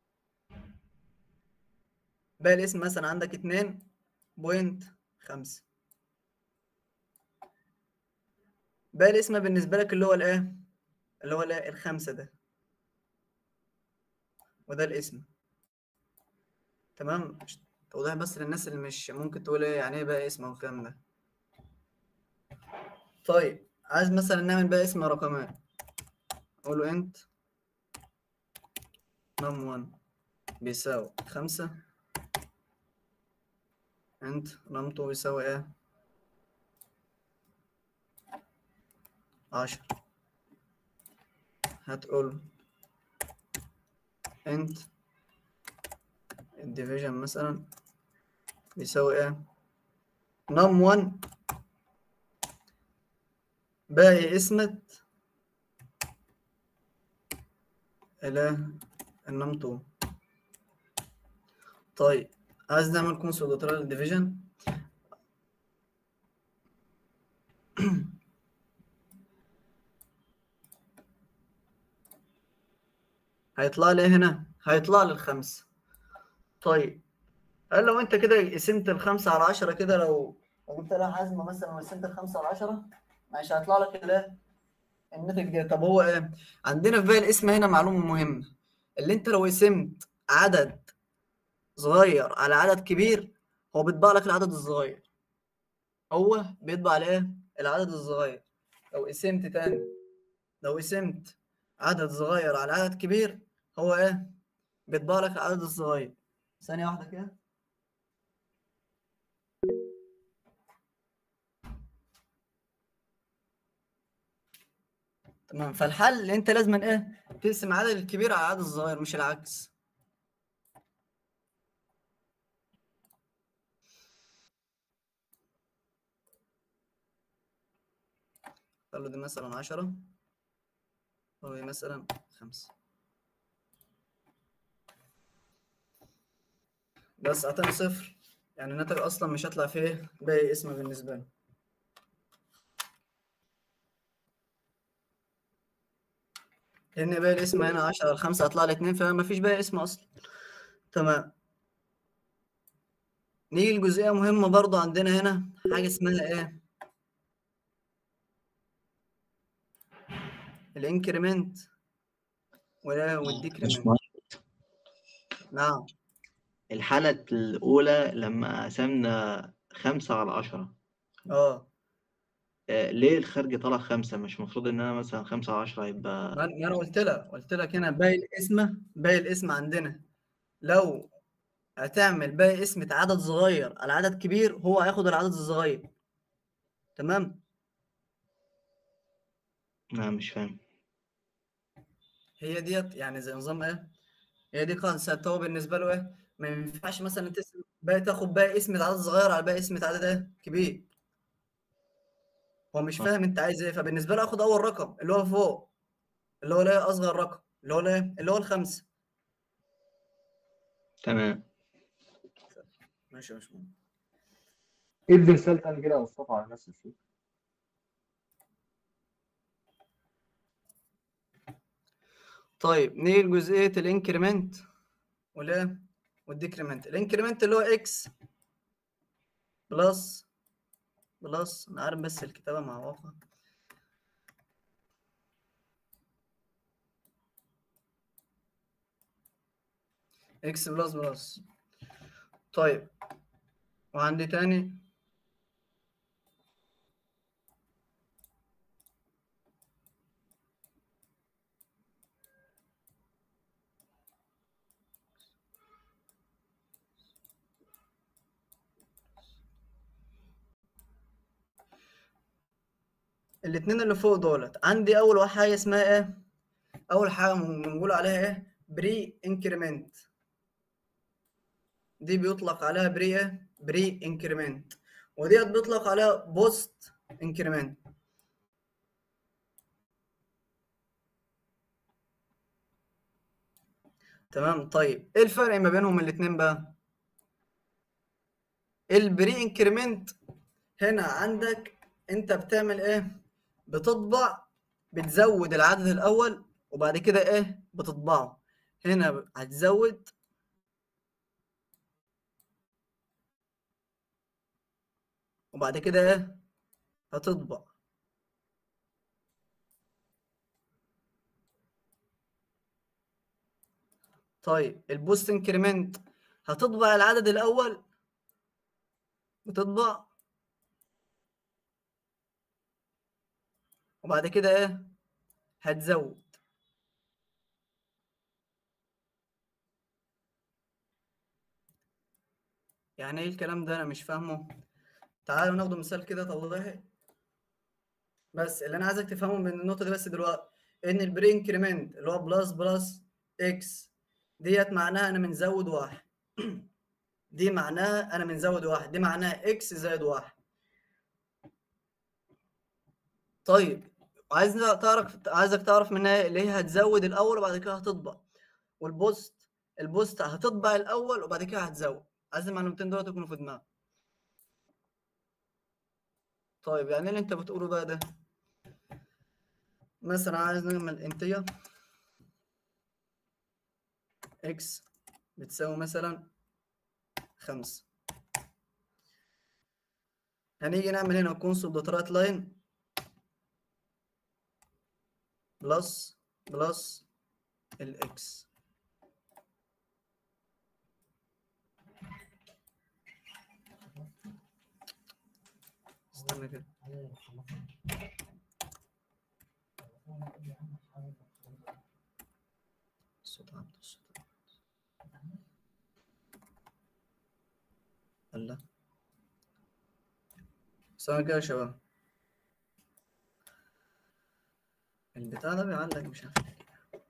باقي الاسم مثلا عندك اتنين بوينت خمسة باقي الاسم بالنسبة لك اللي هو الايه اللي هو الايه الخمسة ده وده الاسم تمام توضيح بس للناس اللي مش ممكن تقول ايه يعني ايه بقى اسم والكلام ده طيب عايز مثلا نعمل بقى اسم رقمين اقول له انت نم 1 بيساوي خمسة انت نم 2 بيساوي ايه عشرة هتقول انت الديفيجن مثلا بيساوي ايه نم 1 باقي اسمة إلى النم 2 طيب عايز نعمل كونسولاترال ديفيجن هيطلع لي هنا هيطلع لي الخمسة طيب هل لو انت كده قسمت الخمسة على عشرة كده لو لو جبت لها حزمة مثلا وقسمت الخمسة على عشرة ماشي هيطلع لك الايه الناتج ده طب هو ايه عندنا في باقي الاسم هنا معلومة مهمة اللي انت لو قسمت عدد صغير على عدد كبير هو بيطبع لك العدد الصغير هو بيطبع الايه العدد الصغير لو قسمت تاني لو قسمت عدد صغير على عدد كبير هو ايه بيطبع لك العدد الصغير ثانية واحدة كده تمام فالحل اللي انت لازم ايه تقسم عدد الكبير على العدد الصغير مش العكس خلوا دي مثلا عشرة ودي مثلا خمسة بس اعطاني صفر يعني الناتج اصلا مش هطلع فيه باقي اسم بالنسبة لي لان باقي الاسم هنا 10 على 5 هطلع لي 2 فما فيش باقي اسم اصلا تمام نيجي لجزئيه مهمه برضو عندنا هنا حاجه اسمها ايه الانكريمنت ولا والديكريمنت نعم الحالة الأولى لما قسمنا خمسة على عشرة اه آه، ليه الخارج طلع خمسة مش المفروض إن أنا مثلا خمسة على عشرة ما يبقى ما انا قلت لك قلت لك هنا باقي الاسم باقي الاسم عندنا لو هتعمل باقي اسم عدد صغير على عدد كبير هو هياخد العدد الصغير تمام لا مش فاهم هي ديت يعني زي نظام ايه هي دي قاعده ثابته هو بالنسبه له ايه ما ينفعش مثلا تسم باقي تاخد باقي اسم عدد صغير على باقي اسم عدد ايه كبير هو مش آه. فاهم انت عايز ايه فبالنسبه له اخد اول رقم اللي هو فوق اللي هو الايه اصغر رقم اللي هو الايه اللي هو الخمسه تمام ماشي يا باشمهندس ادي مثال تاني كده يا مصطفى على نفس الشيء طيب نيجي لجزئيه الانكريمنت والايه والديكريمنت الانكريمنت اللي هو اكس بلس بلس انا عارف بس الكتابه مع واقع اكس بلس بلس طيب وعندي تاني الاتنين اللي فوق دولت عندي اول حاجه اسمها ايه اول حاجه بنقول عليها ايه بري انكريمنت دي بيطلق عليها بري ايه بري انكريمنت وديت بيطلق عليها بوست انكريمنت تمام طيب ايه الفرق ما بينهم الاتنين بقى البري انكريمنت هنا عندك انت بتعمل ايه بتطبع بتزود العدد الاول وبعد كده ايه بتطبعه هنا هتزود وبعد كده ايه هتطبع طيب البوست انكريمنت هتطبع العدد الاول بتطبع وبعد كده ايه هتزود يعني ايه الكلام ده انا مش فاهمه تعالوا ناخد مثال كده توضيحي بس اللي انا عايزك تفهمه من النقطه دي بس دلوقتي ان البري انكريمنت اللي هو بلس بلس اكس ديت معناها انا بنزود واحد دي معناها انا بنزود واحد دي معناها اكس زائد واحد طيب عايز تعرف عايزك تعرف منها اللي هي هتزود الاول وبعد كده هتطبع والبوست البوست هتطبع الاول وبعد كده هتزود عايز المعلومتين دول يكونوا في دماغك طيب يعني اللي انت بتقوله بقى ده مثلا عايز نعمل انتية اكس بتساوي مثلا خمسة هنيجي نعمل هنا كونسول دوت رايت لاين بلس بلس الاكس استنى كده الصوت عبد الصوت الله استنى كده يا شباب البتاع ده بيعلق مش عارف ليه.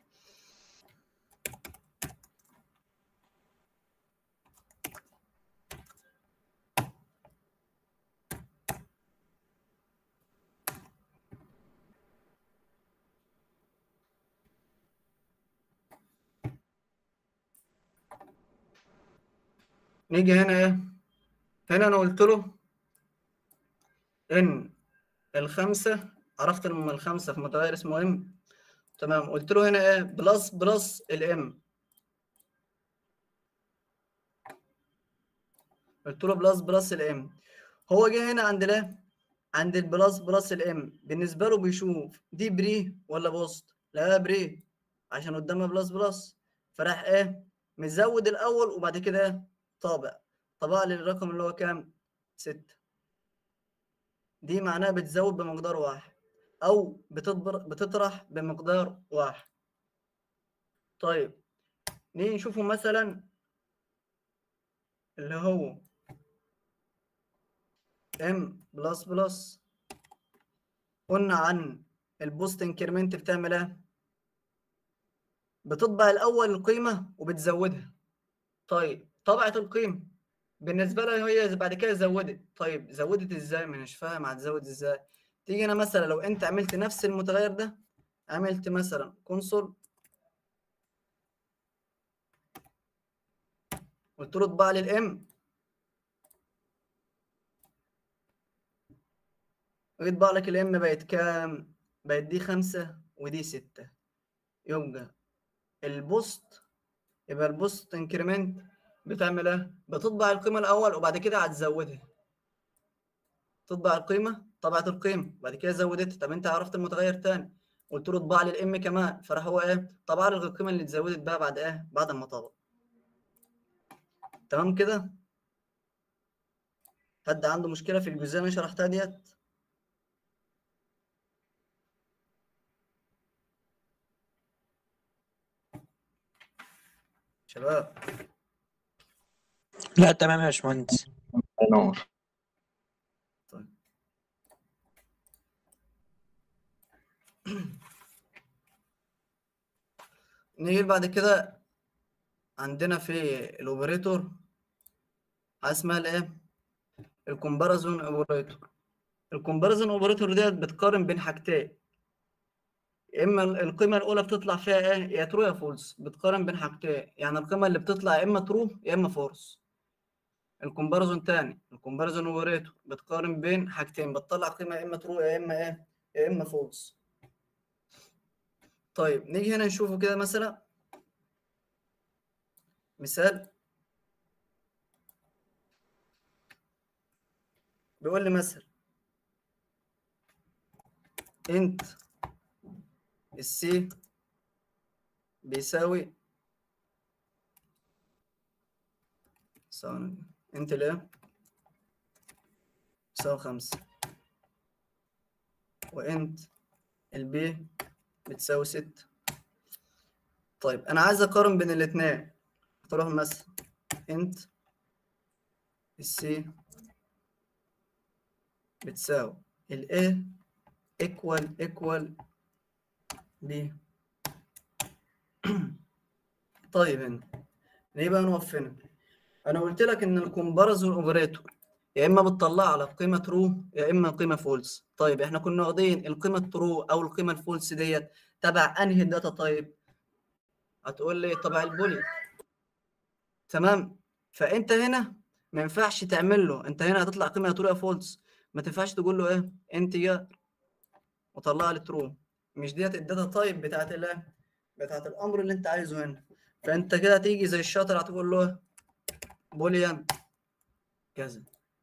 نيجي هنا ايه هنا انا قلت له ان الخمسة عرفت ان الخمسة في متغير اسمه ام تمام قلت له هنا ايه بلس بلس الام قلت له بلس بلس الام هو جه هنا عند الايه عند البلس بلس الام بالنسبة له بيشوف دي بري ولا بوست لا بري عشان قدامها بلس بلس فراح ايه مزود الاول وبعد كده ايه طابع طبع لي الرقم اللي هو كام ستة دي معناها بتزود بمقدار واحد او بتطبر بتطرح بمقدار واحد طيب نيجي نشوفه مثلا اللي هو ام بلس بلس قلنا عن البوست انكريمنت بتعمل ايه بتطبع الاول القيمه وبتزودها طيب طبعت القيمه بالنسبه لها هي بعد كده زودت طيب زودت ازاي ما مش فاهم هتزود ازاي تيجي انا مثلا لو انت عملت نفس المتغير ده عملت مثلا كونسول قلت له اطبع لي الام ويطبع لك الام بقت كام بقت دي خمسة ودي ستة يبقى البوست يبقى البوست انكريمنت بتعمل ايه بتطبع القيمة الاول وبعد كده هتزودها تطبع القيمة طبعت القيمة بعد كده زودتها طب انت عرفت المتغير تاني قلت له اطبع لي الام كمان فراح هو ايه طبع لي القيمة اللي اتزودت بقى بعد ايه بعد ما طبع تمام كده حد عنده مشكلة في الجزئية اللي انا شرحتها ديت شباب لا تمام يا باشمهندس نور نيجي بعد كده عندنا في الاوبريتور حاجه اسمها الايه الكومباريزون اوبريتور الكومباريزون اوبريتور ديت بتقارن بين حاجتين يا اما ال- القيمه الاولى بتطلع فيها ايه يا ترو يا فولس بتقارن بين حاجتين يعني القيمه اللي بتطلع يا اما ترو يا اما فولس الكومباريزون تاني الكومباريزون اوبريتور بتقارن بين حاجتين بتطلع قيمه يا اما ترو يا اما ايه يا اما فولس طيب نيجي هنا نشوفه كده مثلا مثال بيقول لي مثلا انت السي بيساوي ثواني انت الايه بيساوي خمسة وانت البي بتساوي ستة طيب انا عايز اقارن بين الاتنين تروح مثلا انت السي بتساوي ال A equal equal B طيب هنا ليه بقى نقف هنا انا قلت لك ان الكومباريزون اوبريتور يا اما بتطلع لك قيمه ترو يا اما قيمه فولس طيب احنا كنا واخدين القيمه الترو او القيمه الفولس ديت تبع انهي داتا تايب هتقول لي تبع البولي تمام فانت هنا ما ينفعش تعمل له انت هنا هتطلع قيمه ترو يا فولس ما تنفعش تقول له ايه انتجر وطلع لي ترو مش ديت الداتا تايب بتاعت الايه بتاعت الامر اللي انت عايزه هنا فانت كده تيجي زي الشاطر هتقول له بوليان كذا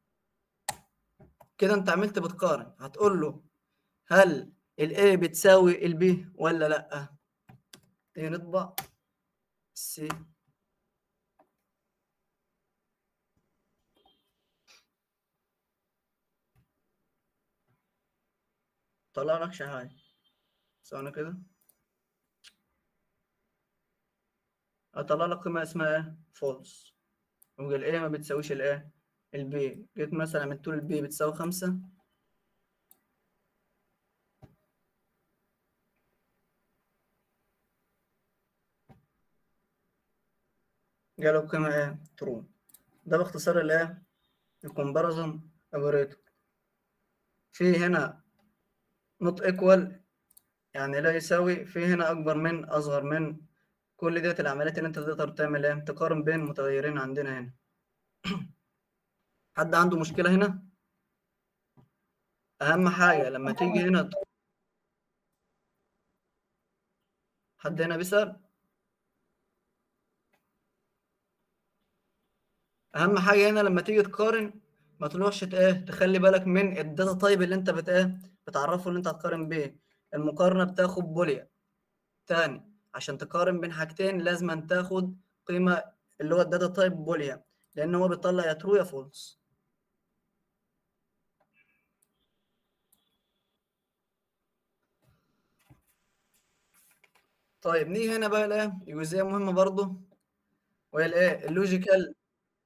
كده انت عملت بتقارن هتقول له هل الاي بتساوي البي ولا لا تيجي نطبع سي طلع لك شهاية ثواني كده اطلع لك قيمة اسمها ايه فولس يبقى الايه ما بتساويش الايه البي جيت مثلا عملت له البي بتساوي خمسة جاله قيمة ايه ترو ده باختصار الايه الكومباريزون اوبريتور في هنا نوت ايكوال يعني لا يساوي في هنا اكبر من اصغر من كل ديت العمليات اللي انت تقدر تعمل ايه تقارن بين متغيرين عندنا هنا حد عنده مشكلة هنا اهم حاجة لما تيجي هنا حد هنا بيسأل اهم حاجة هنا لما تيجي تقارن ما تروحش ت- ايه تخلي بالك من الداتا تايب اللي انت بت ايه بتعرفه اللي انت هتقارن بيه المقارنة بتاخد بوليا تاني عشان تقارن بين حاجتين لازم أن تاخد قيمة اللي هو الداتا تايب بوليا لأن هو بيطلع يا ترو يا فولس طيب نيجي هنا بقى الايه جزئية مهمة برضو وهي الايه اللوجيكال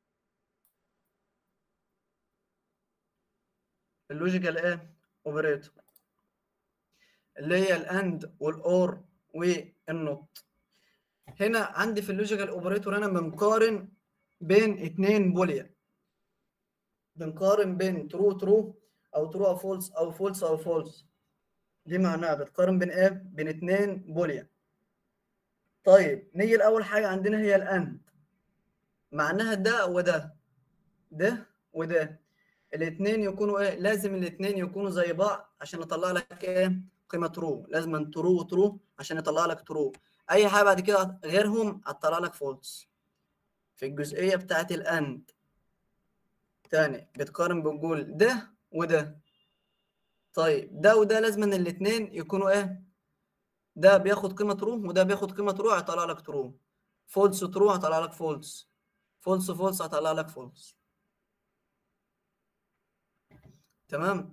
اللوجيكال ايه اوبريتور اللي هي الاند والاور والنوت هنا عندي في اللوجيكال اوبريتور انا بنقارن بين اتنين بوليا بنقارن بين ترو ترو او ترو او فولس او فولس او فولس دي معناها بتقارن بين ايه بين اتنين بوليا طيب نيجي لاول حاجه عندنا هي الاند معناها ده وده ده وده الاثنين يكونوا ايه لازم الاثنين يكونوا زي بعض عشان اطلع لك ايه قيمه ترو لازم ترو وترو عشان يطلع لك ترو اي حاجه بعد كده غيرهم هتطلع لك فولس في الجزئيه بتاعت الاند تاني بتقارن بنقول ده وده طيب ده وده لازم ان الاثنين يكونوا ايه ده بياخد قيمه ترو وده بياخد قيمه ترو هيطلع لك ترو فولس ترو هيطلع لك فولس فولس فولس هيطلع لك فولس تمام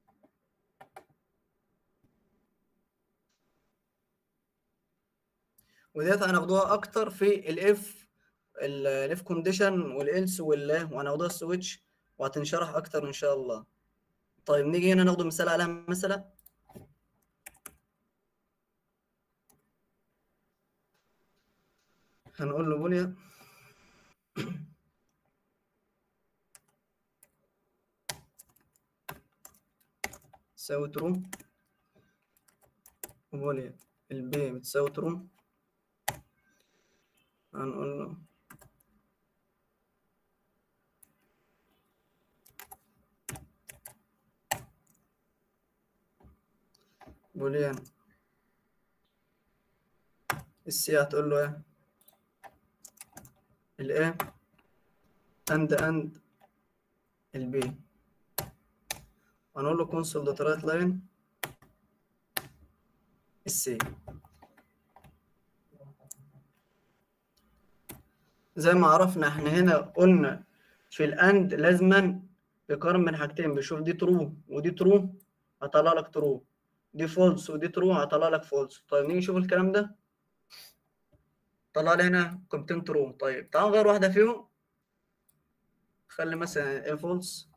وديت هناخدوها اكتر في الاف الاف كونديشن والالس وال وهناخدوها السويتش وهتنشرح اكتر ان شاء الله طيب نيجي هنا ناخد مثال عليها مثلا هنقول له بوليا بتساوي ترو وبوليان البي بتساوي ترو هنقول له بوليان السي هتقول له ايه الايه اند اند البي هنقول له كونسول دوت رايت لاين السي زي ما عرفنا احنا هنا قلنا في الاند لازما يقارن بين حاجتين بيشوف دي ترو ودي ترو هطلع لك ترو دي فولس ودي ترو هطلع لك فولس طيب نيجي نشوف الكلام ده طلع لي هنا قيمتين ترو طيب تعال نغير واحده فيهم خلي مثلا ايه فولس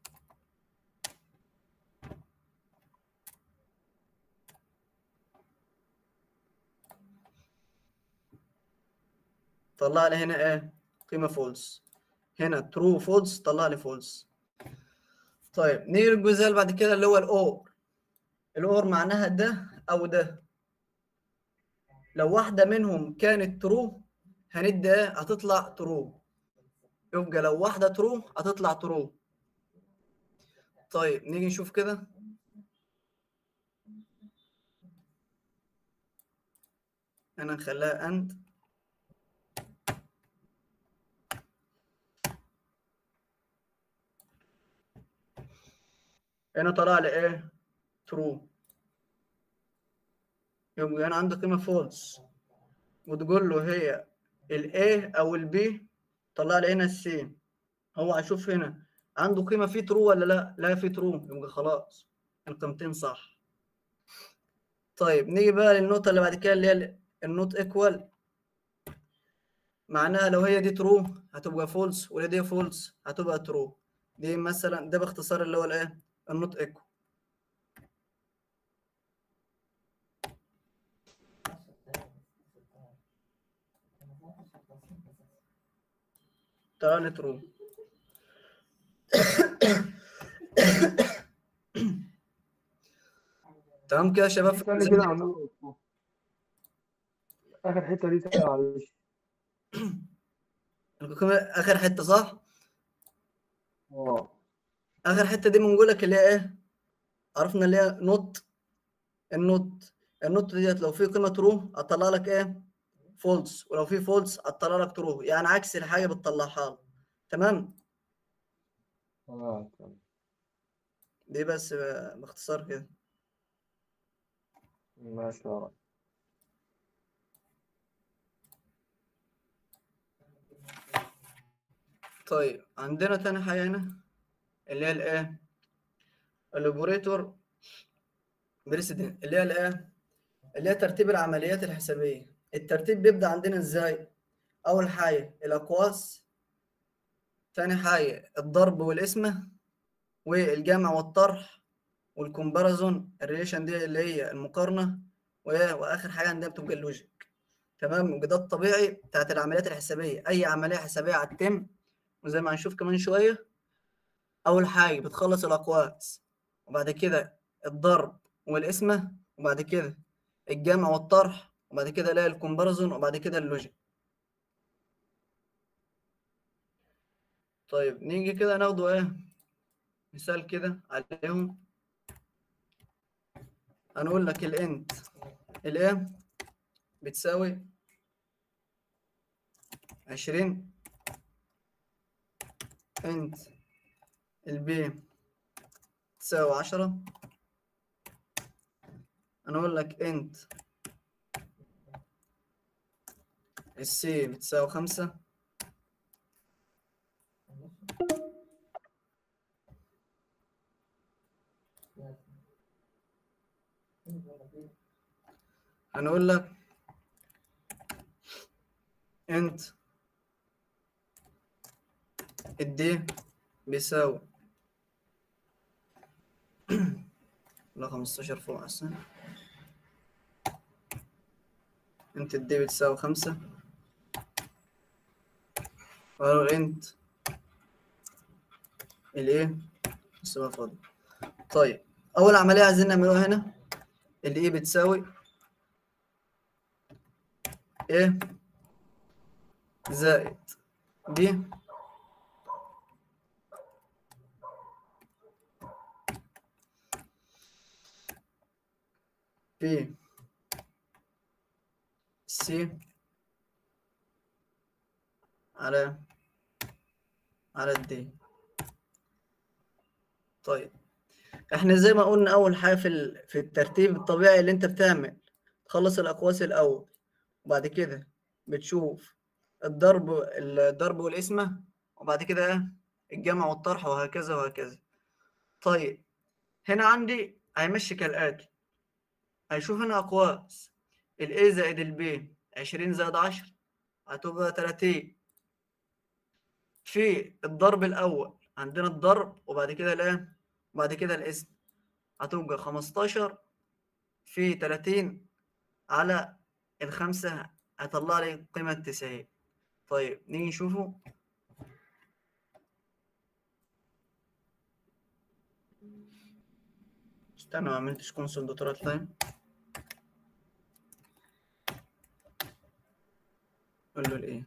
طلع لي هنا ايه قيمه فولس هنا ترو فولس طلع لي فولس طيب نيجي للجزء اللي بعد كده اللي هو الاور الاور معناها ده او ده لو واحده منهم كانت ترو هندي ايه هتطلع ترو يبقى لو واحده ترو هتطلع ترو طيب نيجي نشوف كده انا نخليها اند هنا طلع لي ايه ترو يبقى انا عندي قيمه فولس وتقول له هي الاي او البي طلع لي هنا السي هو هيشوف هنا عنده قيمه في ترو ولا لا لا في ترو يبقى خلاص القيمتين صح طيب نيجي بقى للنقطه اللي بعد كده اللي هي النوت ايكوال معناها لو هي دي ترو هتبقى فولس ولا دي فولس هتبقى ترو دي مثلا ده باختصار اللي هو الايه النوت ايكو تعالى ترو تمام كده يا شباب في استنى الجزء كده عمال أقول. اخر حته دي تاني معلش القيمة اخر حته صح اه اخر حته دي بنقول لك اللي هي ايه عرفنا اللي هي نوت النوت النوت ديت لو في قيمه ترو هتطلع لك ايه فولس ولو في فولس هتطلع لك ترو يعني عكس الحاجه بتطلعها لك. تمام اه تمام دي بس باختصار كده ماشي يا رب. طيب عندنا تاني حاجة هنا اللي هي الايه الاوبريتور بريسيدنت اللي هي الايه اللي هي ترتيب العمليات الحسابية الترتيب بيبدأ عندنا ازاي اول حاجة الاقواس تاني حاجة الضرب والقسمة والجمع والطرح والكومباريزون الريليشن دي اللي هي المقارنة وإيه؟ واخر حاجة عندنا بتبقى اللوجيك تمام وده الطبيعي بتاعت العمليات الحسابية اي عملية حسابية هتتم وزي ما هنشوف كمان شوية أول حاجة بتخلص الأقواس وبعد كده الضرب والقسمة وبعد كده الجمع والطرح وبعد كده الاقي الكومباريزون وبعد كده اللوجيك طيب نيجي كده ناخده ايه مثال كده عليهم هنقول لك الانت الايه بتساوي عشرين انت البي تساوي عشرة انا اقول لك انت السي بتساوي خمسة هنقول لك انت الدي بيساوي لا 15 فوق أحسن انت الدي بتساوي خمسة وقالوا انت الايه بتساوي فاضي طيب اول عمليه عايزين نعملوها هنا اللي ايه بتساوي ايه زائد بي بي سي على على الدي طيب احنا زي ما قلنا اول حاجه في ال- في الترتيب الطبيعي اللي انت بتعمل تخلص الاقواس الاول وبعد كده بتشوف الضرب الضرب والقسمه وبعد كده إيه؟ الجمع والطرح وهكذا وهكذا طيب هنا عندي هيمشي كالاتي هيشوف هنا اقواس الاي زائد البي 20 زائد 10 هتبقى 30 في الضرب الاول عندنا الضرب وبعد كده الايه وبعد كده الاسم هتبقى 15 في 30 على الخمسة هيطلع لي قيمة 90 طيب نيجي نشوفه استنى ما عملتش كونسول دوت تايم قول له الايه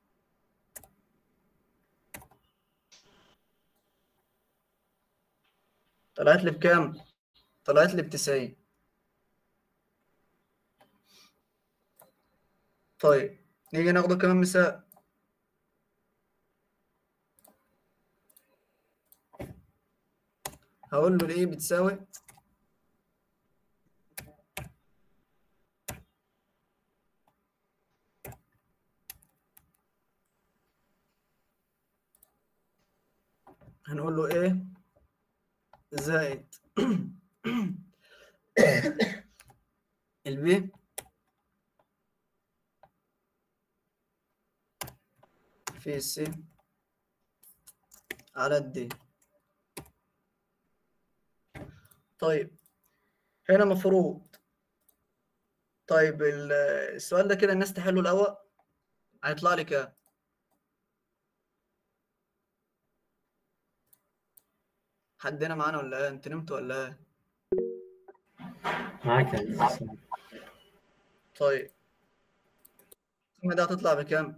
طلعت لي بكام؟ طلعت لي بتسعين طيب نيجي ناخده كمان مثال هقول له الايه بتساوي هنقول له ايه زائد البي في السي على الدي طيب هنا مفروض طيب ال- السؤال ده كده الناس تحله الأول هيطلع لي كام؟ حد هنا معانا ولا ايه؟ انت نمت ولا ايه؟ معاك يا هندسة. طيب القيمة دي هتطلع بكام؟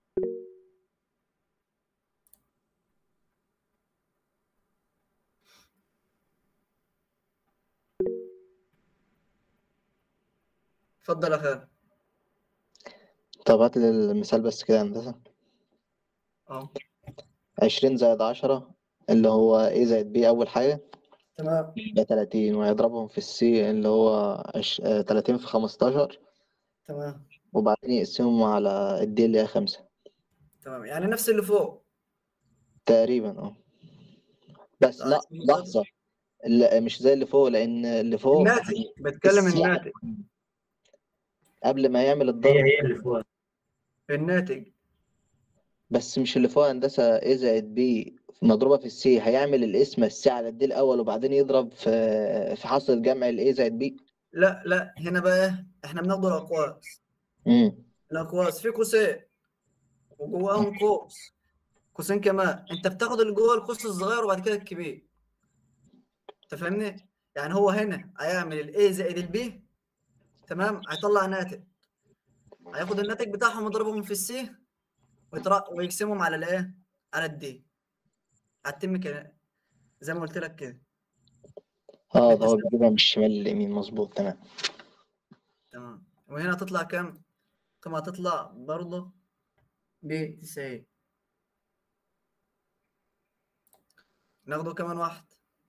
اتفضل يا خالد طب هات لي المثال بس كده يا هندسة اه عشرين زائد عشرة اللي هو A زائد B أول حاجة تمام يبقى تلاتين ويضربهم في السي اللي هو عش... آه، تلاتين في خمستاشر تمام وبعدين يقسمهم على الدي اللي هي خمسة تمام يعني نفس اللي فوق تقريبا اه بس لا عشان بالظبط. لحظة لا مش زي اللي فوق لأن اللي فوق الناتج بتكلم السي الناتج قبل ما يعمل هي الضرب هي اللي فوق الناتج بس مش اللي فوق هندسة A زائد B مضروبة في السي هيعمل الاسم السي على الدي الأول وبعدين يضرب في في حاصل جمع ال A زائد B لا لا هنا بقى إيه؟ احنا بناخد الاقواس امم الاقواس في قوسين وجواهم قوس قوسين كمان انت بتاخد اللي جوه القوس الصغير وبعد كده الكبير انت فاهمني يعني هو هنا هيعمل الاي زائد البي تمام هيطلع ناتج هياخد الناتج بتاعهم ويضربهم في السي ويطرق ويقسمهم على الايه على الدي هتتم كده زي ما قلت لك كده اه ده هو بيجيبها من الشمال لليمين مظبوط تمام تمام وهنا هتطلع كام؟ كما هتطلع برضه ب 90 ناخده كمان واحد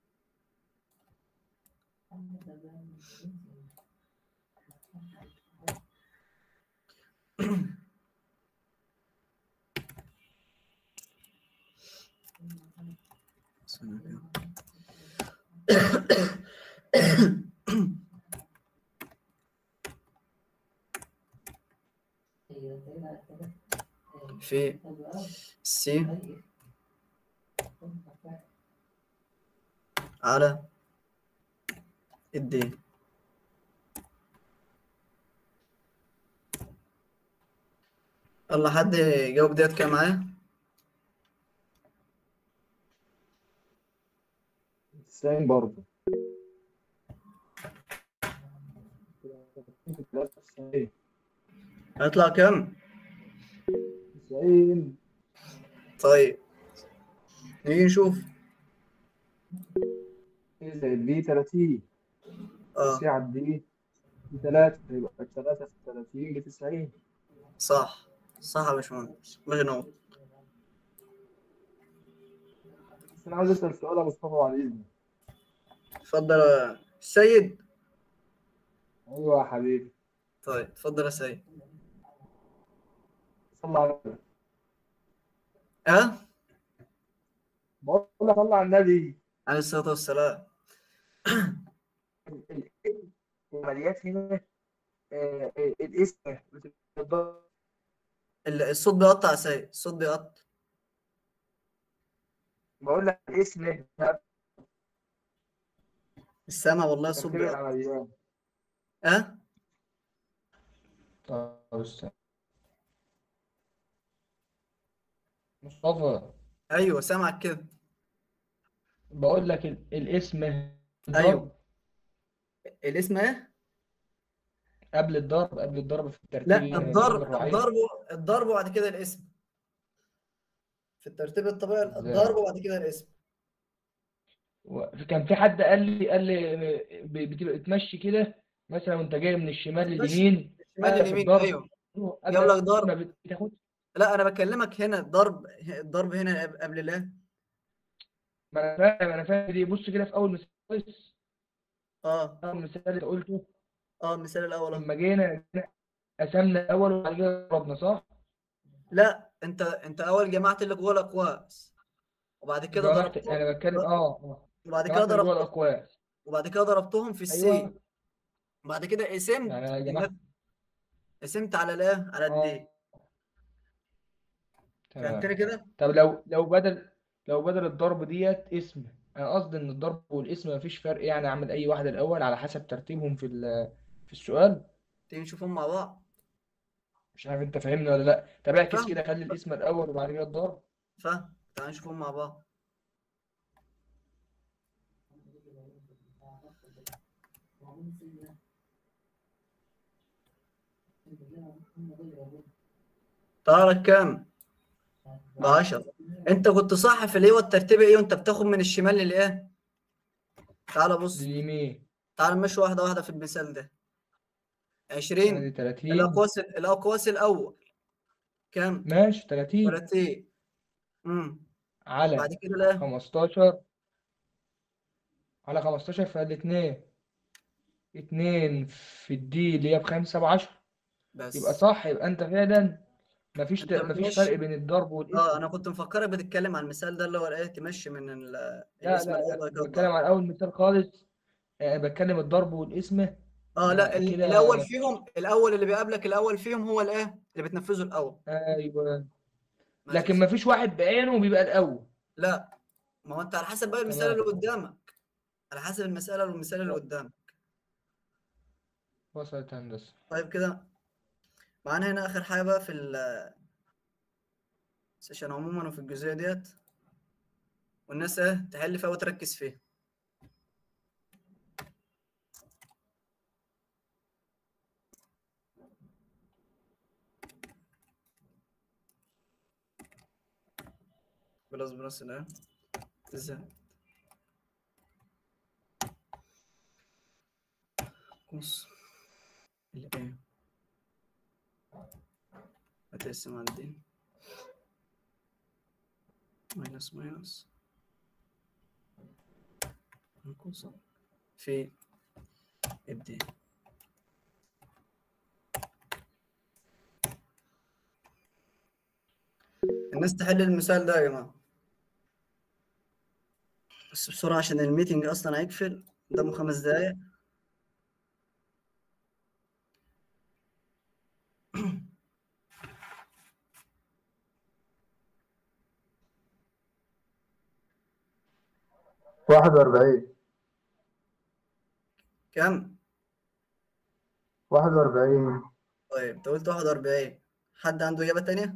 استنى كده. في سي على الدي يلا حد يجاوب ديت كام معايا 90 برضه 93 هيطلع كام 90 طيب نيجي نشوف ايه زائد بي 30 اه سي على دي دي 3 يبقى 3 في 30 ب 90 صح صح يا باشمهندس الله ينور بس انا عاوز اسال سؤال يا مصطفى بعد اذنك اتفضل يا سيد ايوه يا حبيبي طيب اتفضل يا سيد صلى على النبي ها بقول لك صلى على النبي عليه الصلاة والسلام ال- ال- العمليات هنا آه، آه، الاسم بتبقى ال- الصوت بيقطع يا سيد الصوت بيقطع بقول لك الاسم السما والله الصوت ترتيب بيقطع العمليات ها طب استنى مصطفى ايوه سامعك كده بقول لك ال- الاسم ايوه الاسم ايه قبل الضرب قبل الضرب في الترتيب لا النظام الضرب الرعية. الضرب الضرب وبعد كده الاسم في الترتيب الطبيعي ازاي؟ الضرب وبعد كده الاسم و- كان في حد قال لي قال لي ب- بتبقى تمشي كده مثلا وانت جاي من الشمال تمشي لليمين شمال في اليمين الضرب ايوه قبل يقول لك ما ضرب بتاخد لا انا بكلمك هنا الضرب الضرب هنا قبل- قبل لا ما انا فاهم انا فاهم دي بص كده في اول مثال خالص، اه اول مثال اللي قلته اه المثال الاول أهو. لما جينا قسمنا الاول وبعد كده ضربنا صح؟ لا انت انت اول جمعت اللي جوه الاقواس وبعد كده جمعت ضربتهم انا بتكلم اه اه وبعد كده جمعت اللي جوه ضربت الاقواس وبعد كده ضربتهم في السي ايوه وبعد كده قسمت يعني انا جمعت النف- قسمت على الايه على الدي اه فهمتني تمام كده طب لو لو بدل لو بدل الضرب ديت اسم انا قصدي ان الضرب والاسم مفيش فرق يعني اعمل اي واحده الاول على حسب ترتيبهم في ال- في السؤال تيجي نشوفهم مع بعض مش عارف انت فاهمني ولا لا طب اعكس فاهم كده خلي الاسم الاول وبعد كده الضرب فاهم تعال نشوفهم مع بعض طارق كام؟ ب 10 انت كنت صح في الايه والترتيب ايه وانت بتاخد من الشمال للايه؟ تعال بص لليمين تعال نمشي واحده واحده في المثال ده 20 ادي 30 الاقواس الاقواس الاول كام؟ ماشي 30 30 امم على بعد كده لا 15 على 15 فالاثنين اتنين في الدي اللي هي بخمسة بعشرة بس يبقى صح يبقى انت فعلا مفيش انت مفيش بتمشي فرق بين الضرب والاسم اه انا كنت مفكرك بتتكلم عن المثال ده اللي هو الايه تمشي من ال- لا الاسم لا الاول لا بعد كده بتكلم الضرب عن اول مثال خالص آه، بتكلم الضرب والاسم اه لا آه، ال- كده الاول مف- فيهم الاول اللي بيقابلك الاول فيهم هو الايه اللي بتنفذه الاول ايوه ماشي لكن مفيش واحد بعينه بيبقى الاول لا ما هو انت على حسب بقى المثال تمام اللي قدامك على حسب المساله والمثال اللي قدامك وصلت هندسة طيب كده معانا هنا اخر حاجه بقى في السيشن عموما وفي الجزئيه ديت والناس ايه تحل فيها وتركز فيها بلس بلس الآن ازاي قوس الآن هتقسم على الدين ماينس ماينس قوس في الدين الناس تحل المثال ده يا جماعة بس بسرعة عشان الميتنج أصلا هيقفل قدامه خمس دقايق واحد وأربعين كم؟ واحد وأربعين طيب أنت قلت واحد وأربعين حد عنده إجابة تانية؟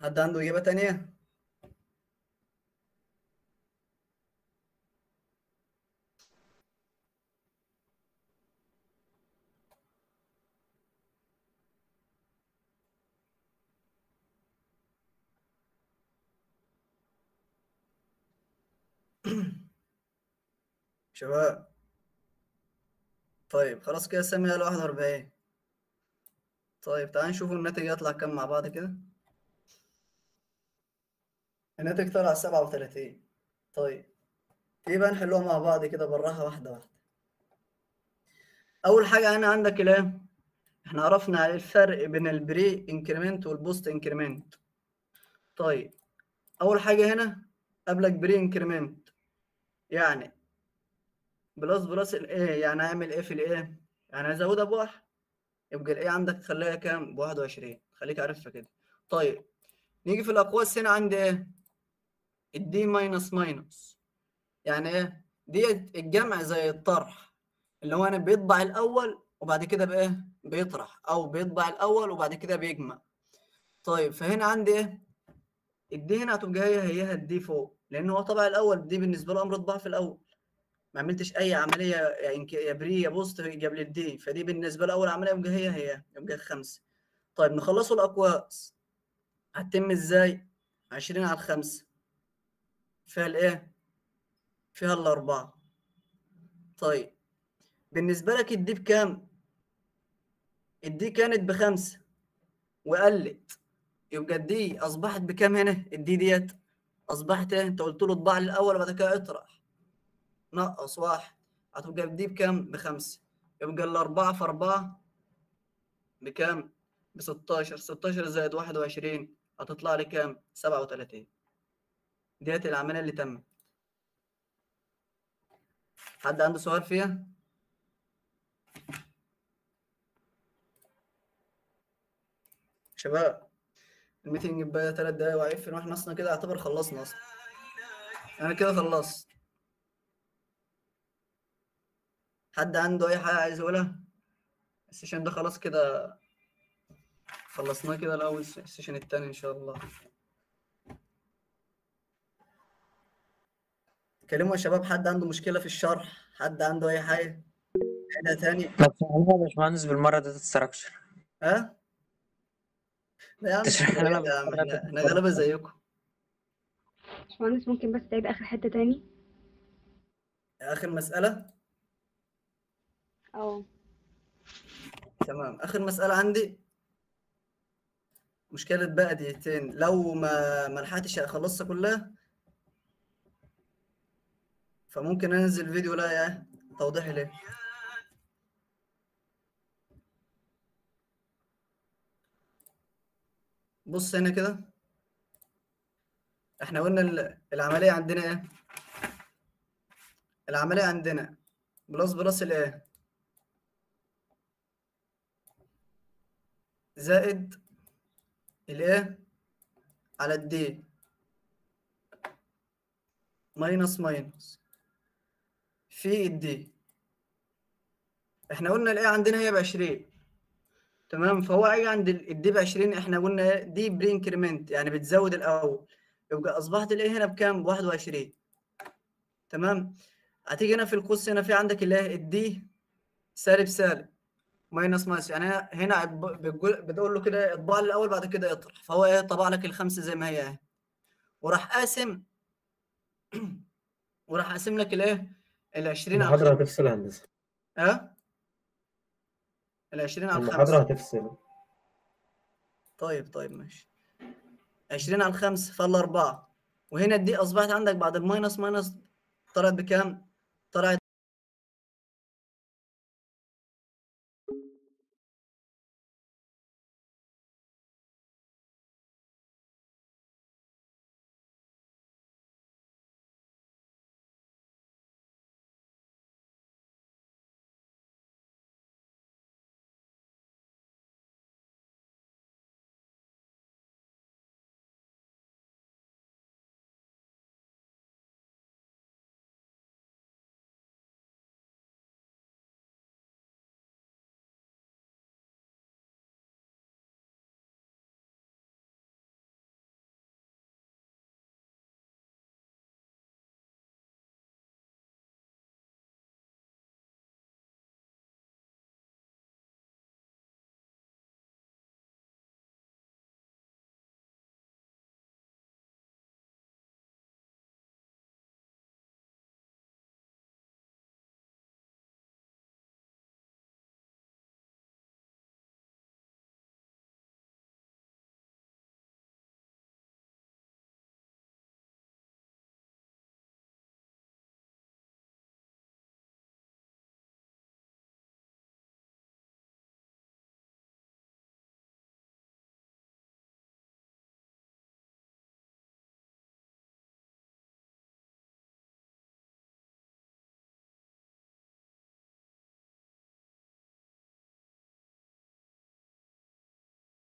حد عنده إجابة تانية؟ شباب طيب خلاص كده سامي قال 41 طيب تعال نشوف الناتج يطلع كام مع بعض كده الناتج طلع 37 طيب ايه بقى نحلوها مع بعض كده بالراحة واحدة واحدة أول حاجة هنا عندك الايه احنا عرفنا الفرق بين البري انكريمنت والبوست انكريمنت طيب أول حاجة هنا قبلك بري انكريمنت يعني بلس بلس الايه يعني اعمل ايه في الايه يعني ازودها بواحد يبقى الايه عندك خليها كام بواحد وعشرين خليك عارفها كده طيب نيجي في الاقواس هنا عندي ايه الدي ماينس ماينس يعني ايه دي الجمع زي الطرح اللي هو انا بيطبع الاول وبعد كده بايه بيطرح او بيطبع الاول وبعد كده بيجمع طيب فهنا عندي ايه الدي هنا هتبقى هي هي الدي فوق لان هو طبع الاول دي بالنسبه له امر طباع في الاول ما عملتش اي عمليه يعني يا بري يا بوست قبل الدي فدي بالنسبه له اول عمليه يبقى هي هي يبقى خمسه طيب نخلصوا الاقواس هتتم ازاي 20 على الخمسة فيها الايه فيها الاربعه طيب بالنسبه لك الدي بكام الدي كانت بخمسه وقلت يبقى الدي اصبحت بكام هنا الدي ديت اصبحت ايه انت قلت له اطبع لي الاول وبعد كده اطرح نقص واحد هتبقى دي بكام بخمسة يبقى الأربعة في أربعة بكام بستاشر ستاشر زائد واحد وعشرين هتطلع لي كام سبعة وتلاتين ديت العملية اللي تمت حد عنده سؤال فيها؟ شباب الميتنج بقى تلات دقايق وهيقفل واحنا اصلا كده اعتبر خلصنا اصلا انا كده خلصت حد عنده اي حاجه عايز يقولها السيشن ده خلاص كده خلصناه كده الاول السيشن التاني ان شاء الله كلموا يا شباب حد عنده مشكله في الشرح حد عنده اي حاجه حاجه تاني ما تفهمها يا باشمهندس بالمرة داتا ستراكشر ها لا يا عم تشرح مش لنا بعيد يا عم بالمرة احنا data احنا غلابه زيكم باشمهندس ممكن بس تعيد آخر حتة تاني اخر مساله اه تمام اخر مساله عندي مشكله بقى دقيقتين لو ما ما لحقتش اخلصها كلها فممكن انزل فيديو لا يا توضيحي ليه بص هنا كده احنا قلنا ال- العمليه عندنا ايه العمليه عندنا بلس بلس الايه زائد الايه على الدي ماينس ماينس في الدي احنا قلنا الايه عندنا هي ب 20 تمام فهو هيجي عند ال- الدي ب 20 احنا قلنا إيه؟ دي بري انكريمنت يعني بتزود الاول يبقى اصبحت الايه هنا بكام ب 21 تمام هتيجي هنا في القوس هنا في عندك الايه الدي سالب سالب ماينس ماينس يعني هنا هنا ب- بتقول بتقول له كده اطبع لي الاول بعد كده اطرح فهو ايه طبع لك الخمسه زي ما هي اهي وراح قاسم وراح قاسم لك الايه ال 20 على المحاضرة الخمسة. هتفصل يا هندسة ها ال 20 على المحاضرة الخمسة هتفصل طيب طيب ماشي 20 على الخمسة فال أربعة وهنا دي أصبحت عندك بعد الماينس ماينس طلعت بكام؟ طلعت